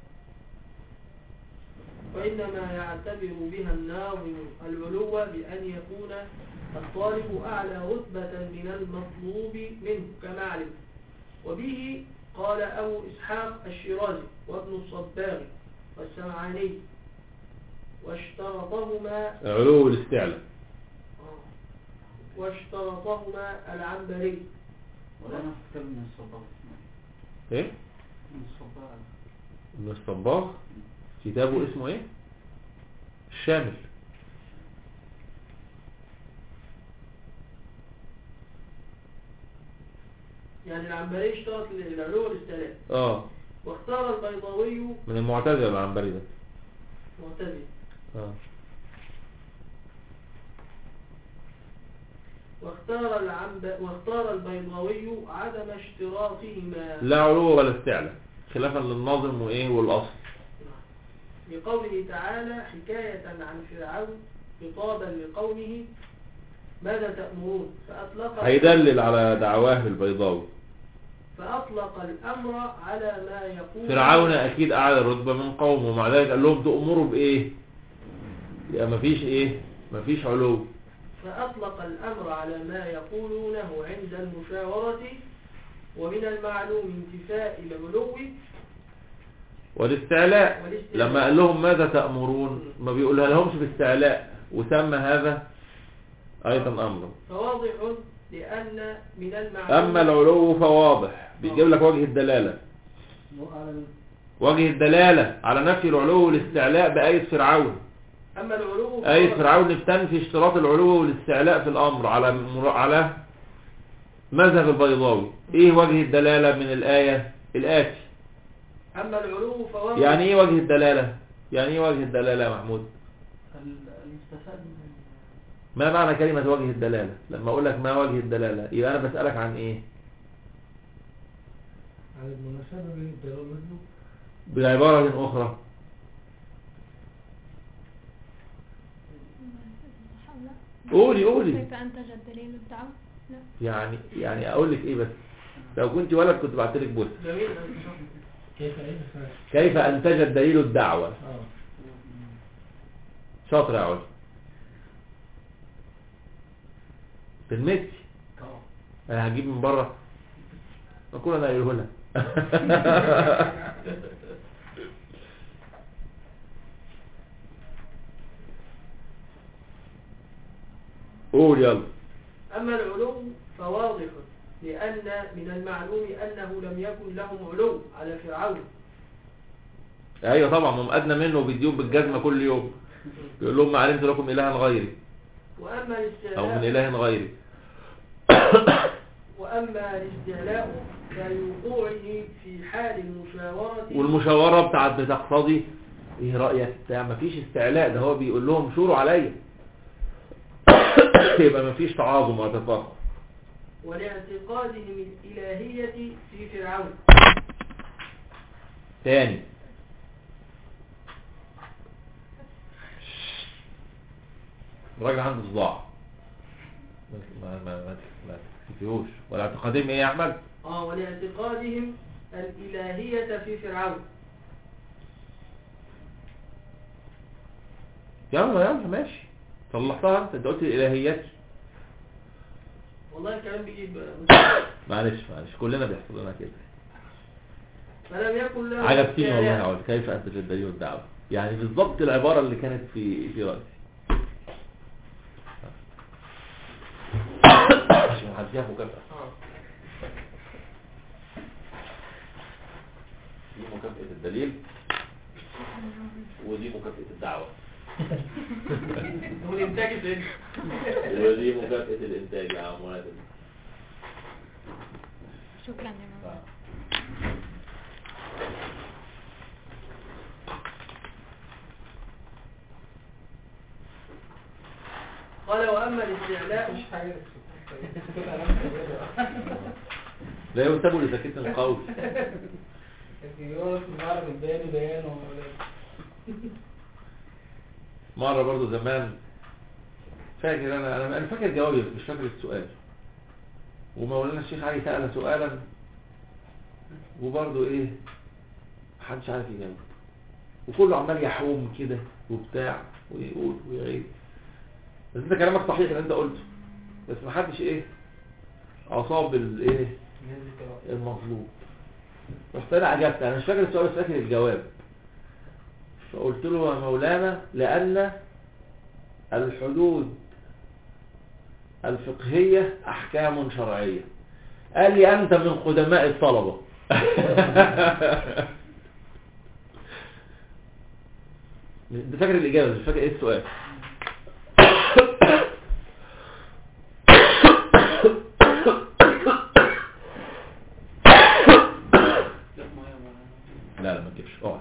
وإنما يعتبر بها الناظم العلو بأن يكون الطالب أعلى رتبة من المطلوب منه كما علم وبه قال أبو إسحاق الشيرازي وابن الصباغ والسمعاني واشترطهما علو الاستعلاء آه، واشترطهما العنبري ولا انا كتاب من الصباغ ايه من الصباغ ابن الصباغ كتابه اسمه ايه الشامل يعني العنبري اشترط العلو والاستعلاء اه واختار البيضاوي من المعتزله العنبري ده معتزل اه واختار العنب واختار البيضاوي عدم اشتراطهما لا علو ولا استعلاء خلافا للناظم وايه والاصل بقوله تعالى حكاية عن فرعون خطابا لقومه ماذا تأمرون فأطلق هيدلل على دعواه البيضاوي فأطلق الأمر على ما يقول فرعون اكيد اعلى رتبه من قومه ومع ذلك قال لهم تؤمروا بايه يبقى مفيش ايه مفيش علو فأطلق الأمر على ما يقولونه عند المشاورة ومن المعلوم انتفاء العلو والاستعلاء والاستعلاء. لما قال لهم ماذا تأمرون ما بيقولها لهمش باستعلاء وسمى هذا ايضا امرا فواضح لأن من المعلوم اما العلو فواضح بيجيب لك وجه الدلالة وجه الدلالة على نفي العلو والاستعلاء بآية فرعون أما العلو آية فواضح. فرعون بتنفي اشتراط العلو والاستعلاء في الأمر على مر- على مذهب البيضاوي ايه وجه الدلالة من الآية الآتي أما العلو فواضح يعني ايه وجه الدلالة يعني ايه وجه الدلالة يا محمود المستفاد من ما معنى كلمة وجه الدلالة لما اقول لك ما وجه الدلالة يبقى انا بسألك عن ايه عن المناسبة بين الدلالة والمدلول بعبارة أخرى قولي قولي كيف أنتج الدليل الدعوة لا يعني يعني اقول لك ايه بس لو كنت ولد كنت بعت لك بوس جميل كيف ايه كيف انتج الدليل الدعوة اه شاطر يا علا بالمثل اه انا هجيب من بره اقول انا قايله لها قول يلا أما العلو فواضح لأن من المعلوم أنه لم يكن لهم علو على فرعون ايوه طبعا هم ادنى منه وبيديهم بالجزمه كل يوم يقول لهم ما علمت لكم الها غيري وأما او من الاستعلاء اله غيري وأما الاستعلاء فلوقوعه في حال المشاورة والمشاوره بتاعت بتقتضي ايه رايك بتاع مفيش استعلاء ده هو بيقول لهم شوروا عليا يبقى مفيش تعاظم ولا تفاخر ولاعتقادهم الإلهية في فرعون تاني الراجل عنده صداع ما ما ما ما ما تكتفيهوش ولا اعتقادهم ايه يا احمد آه ولاعتقادهم الإلهية في فرعون يلا يلا ماشي صلحتها انت انت قلت الالهيات والله الكلام بيجيب معلش معلش كلنا بيحصل لنا كده فلم يكن له عجبتني والله يا استعلاء. عود كيف انتج الدليل والدعوه يعني بالضبط العباره اللي كانت في في راسي عشان هديها مكافاه آه. دي مكافاه الدليل ودي مكافاه الدعوه والإنتاج فين؟ ودي مكافاه الانتاج يا عم وادم شكرا يا ماما قال وأما الاستعلاء مفيش حاجة تقول على نفسك لا ينتبه لسكت القول لكن يقول في المعرض البياني بيان ولا مرة برضو زمان فاكر انا انا انا فاكر جوابي بس مش فاكر السؤال ومولانا الشيخ علي سأل سؤالا وبرضو ايه محدش عارف يجاوب وكله عمال يحوم كده وبتاع ويقول ويعيد بس انت كلامك صحيح اللي انت قلته بس محدش ايه اصاب الايه المظلوم رحت انا عجبت انا مش فاكر السؤال بس فاكر الجواب فقلت له يا مولانا لأن الحدود الفقهية أحكام شرعية قال لي أنت من قدماء الطلبة ده فاكر الإجابة بس مش فاكر إيه السؤال لا لا ما تجيبش اقعد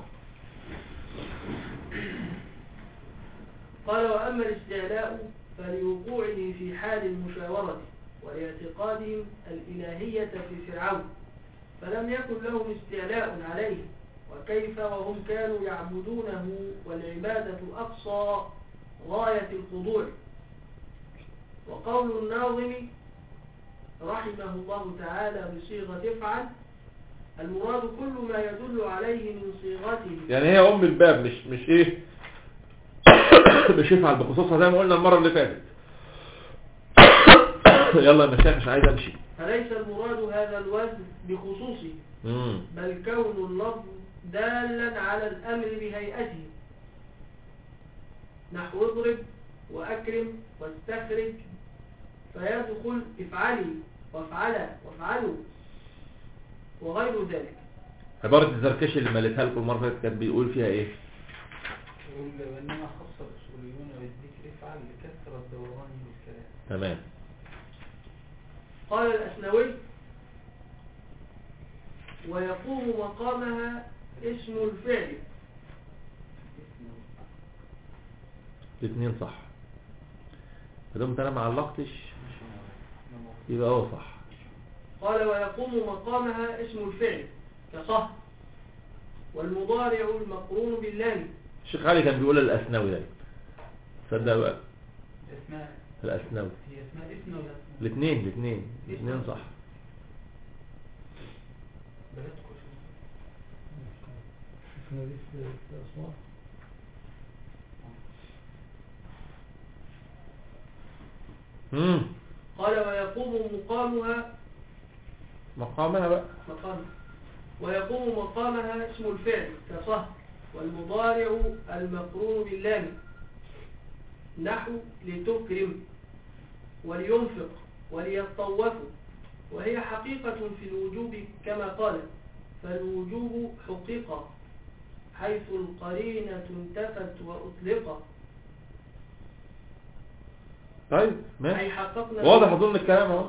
قال وأما الاستعلاء فلوقوعه في حال المشاورة ولاعتقادهم الإلهية في فرعون فلم يكن لهم استعلاء عليه وكيف وهم كانوا يعبدونه والعبادة أقصى غاية الخضوع وقول الناظم رحمه الله تعالى بصيغة افعل المراد كل ما يدل عليه من صيغته يعني هي ام الباب مش مش ايه مش يفعل بخصوصها زي ما قلنا المرة اللي فاتت يلا يا مشايخ مش عايز امشي فليس المراد هذا الوزن بخصوصه مم. بل كون اللفظ دالا على الأمر بهيئته نحو اضرب وأكرم واستخرج فيدخل افعلي وافعلا وافعلوا وغير ذلك عبارة الزركشي اللي مالتها لكم المرة اللي فاتت كان بيقول فيها ايه يقول وإنما خص الأصوليون بالذكر افعل لكثرة دوران بالكلام تمام قال الأسنوي ويقوم مقامها اسم الفعل الاثنين صح فدمت انا ما علقتش يبقى هو صح قال ويقوم مقامها اسم الفعل كصه والمضارع المقرون باللام الشيخ علي كان بيقول الاسنوي ده تصدق بقى اسمها الأسنوي هي اسمها اسم ولا اسم الاثنين الاثنين الاثنين صح بلدكم شفنا دي في في أسوان امم قال ويقوم مقامها مقامنا بقى مقام ويقوم مقامها اسم الفعل كصهر والمضارع المقرون باللام نحو لتكرم ولينفق وليطوفوا وهي حقيقة في الوجوب كما قال فالوجوب حقيقة حيث القرينة انتفت وأطلقت طيب أي ماشي حققنا واضح اظن الكلام اهو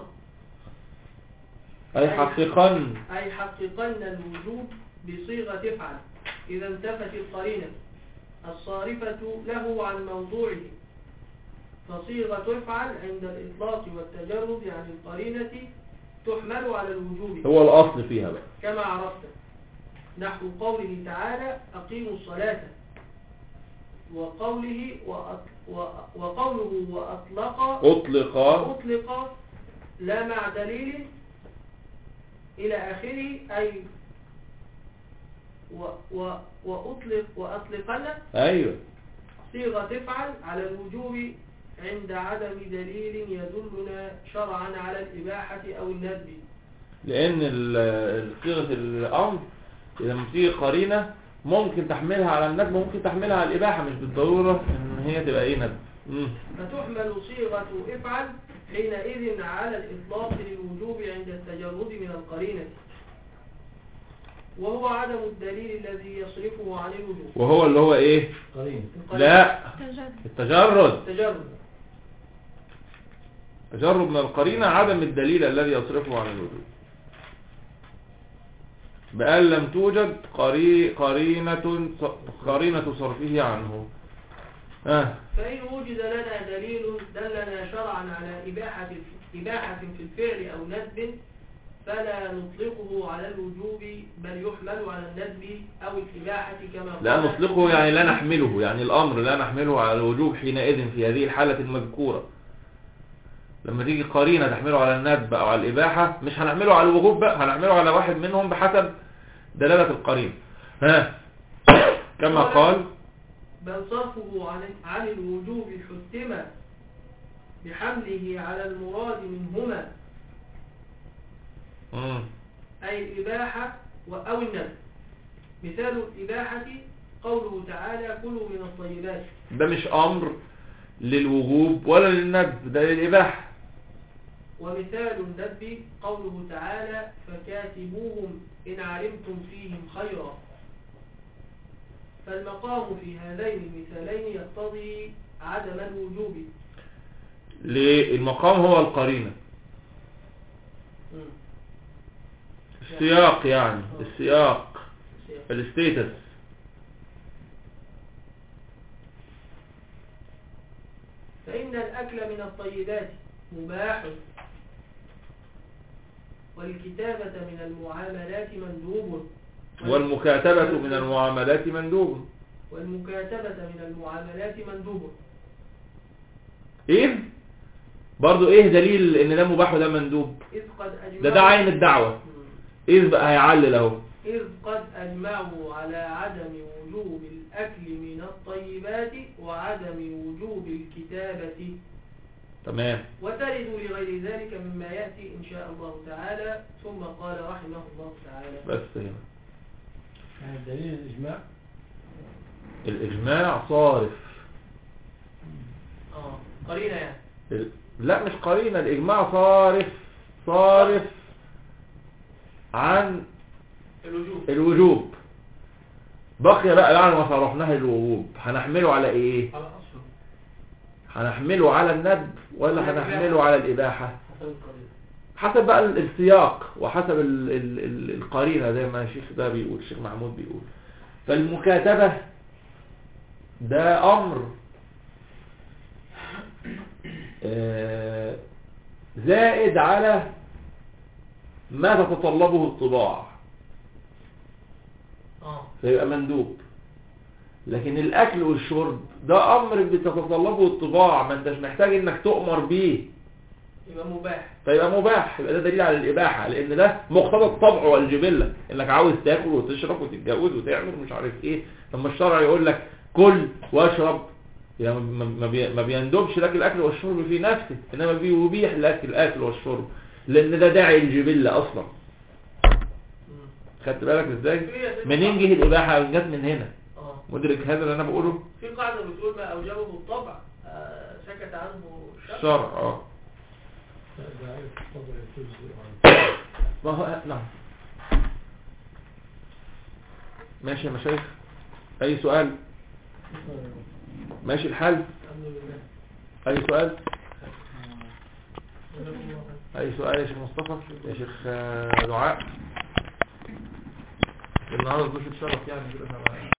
اي حقيقا أي حققن الوجوب بصيغة افعل إذا انتفت القرينة الصارفة له عن موضوعه فصيغة افعل عند الإطلاق والتجرد عن القرينة تحمل على الوجوب هو الاصل فيها بقى كما عرفت نحو قوله تعالى أقيموا الصلاة وقوله وأط... و... وقوله وأطلق اطلق أطلق لا مع دليل إلى آخره أي و... و... وأطلق وأطلقن ايوه صيغة تفعل على الوجوب عند عدم دليل يدلنا شرعا على الإباحة أو الندب لان ال- صيغه الامر لما تيجي قرينه ممكن تحملها على الندب ممكن تحملها على الاباحه مش بالضروره ان هي تبقى ايه ندب مم. فتحمل صيغة افعل حينئذ على الإطلاق للوجوب عند التجرد من القرينة وهو عدم الدليل الذي يصرفه عن الوجوب وهو اللي هو ايه قرين لا تجرد التجرد التجرد تجرد من القرينة عدم الدليل الذي يصرفه عن الوجود بأن لم توجد قري قرينة قرينة صرفه عنه آه. فإن وجد لنا دليل دلنا شرعا على إباحة إباحة في الفعل أو ندب فلا نطلقه على الوجوب بل يحمل على الندب أو الإباحة كما لا قال- نطلقه يعني لا نحمله يعني الأمر لا نحمله على الوجوب حينئذ في هذه الحالة المذكورة لما تيجي قرينة تحمله على الندب أو على الإباحة مش هنحمله على الوجوب بقى هنحمله على واحد منهم بحسب دلالة القرينة ها كما قال بل صرفه عن عن الوجوب حتم بحمله على المراد منهما مم. أي الإباحة و- أو الندب مثال الإباحة قوله تعالى كلوا من الطيبات ده مش أمر للوجوب ولا للندب ده للإباحة ومثال الندب قوله تعالى فكاتبوهم إن علمتم فيهم خيرا فالمقام في هذين المثالين يقتضي عدم الوجوب للمقام هو القرينة مم. السياق يعني السياق الستيتس فإن الأكل من الطيبات مباح والكتابة من المعاملات مندوب والمكاتبة من المعاملات مندوب والمكاتبة من المعاملات مندوب ايه برضو ايه دليل ان ده مباح وده مندوب إذ قد أجمعوا ده ده عين الدعوة مم. ايه بقى هيعلل اهو إذ قد أجمعوا على عدم وجوب الأكل من الطيبات وعدم وجوب الكتابة تمام وترد لغير ذلك مما يأتي إن شاء الله تعالى ثم قال رحمه الله تعالى بس هنا يعني دليل الإجماع الاجماع صارف آه قرينة يعني ال- لا مش قرينة الاجماع صارف صارف عن الوجوب الوجوب بقي بقى بعد ما صرفناه الوجوب هنحمله على ايه على أصله هنحمله على الندب ولا على هنحمله على الاباحة حسب القرينة حسب بقى ال- السياق وحسب ال ال ال القرينة زي ما الشيخ ده بيقول الشيخ محمود بيقول فالمكاتبة ده أمر آه، زائد على ما تتطلبه الطباع آه فيبقى مندوب لكن الاكل والشرب ده امر بتتطلبه الطباع ما انتش محتاج انك تؤمر بيه يبقى مباح فيبقى مباح يبقى ده دليل على الاباحه لان ده مقتضى الطبع والجبله انك عاوز تاكل وتشرب وتتجوز وتعمل مش عارف ايه لما الشرع يقول لك كل واشرب يعني ما- ما بي- ما بيندبش لك الاكل والشرب في نفسه انما بيبيح لك الاكل والشرب لان ده داعي الجبله اصلا مم. خدت بالك ازاي في يا سيدي منين جه الاباحه جت من هنا اه مدرك هذا اللي انا بقوله في قاعدة بتقول ما أوجبه الطبع آه، سكت عنه الشرع الشرع اه ده عارف الطبع تجزئ عن ما هو نعم ماشي يا مشايخ اي سؤال ماشي الحال الحمد لله اي سؤال جزاكم الله خير. اي سؤال يا شيخ مصطفى يا شيخ آه، دعاء النهارده ضيف الشرف يعني كده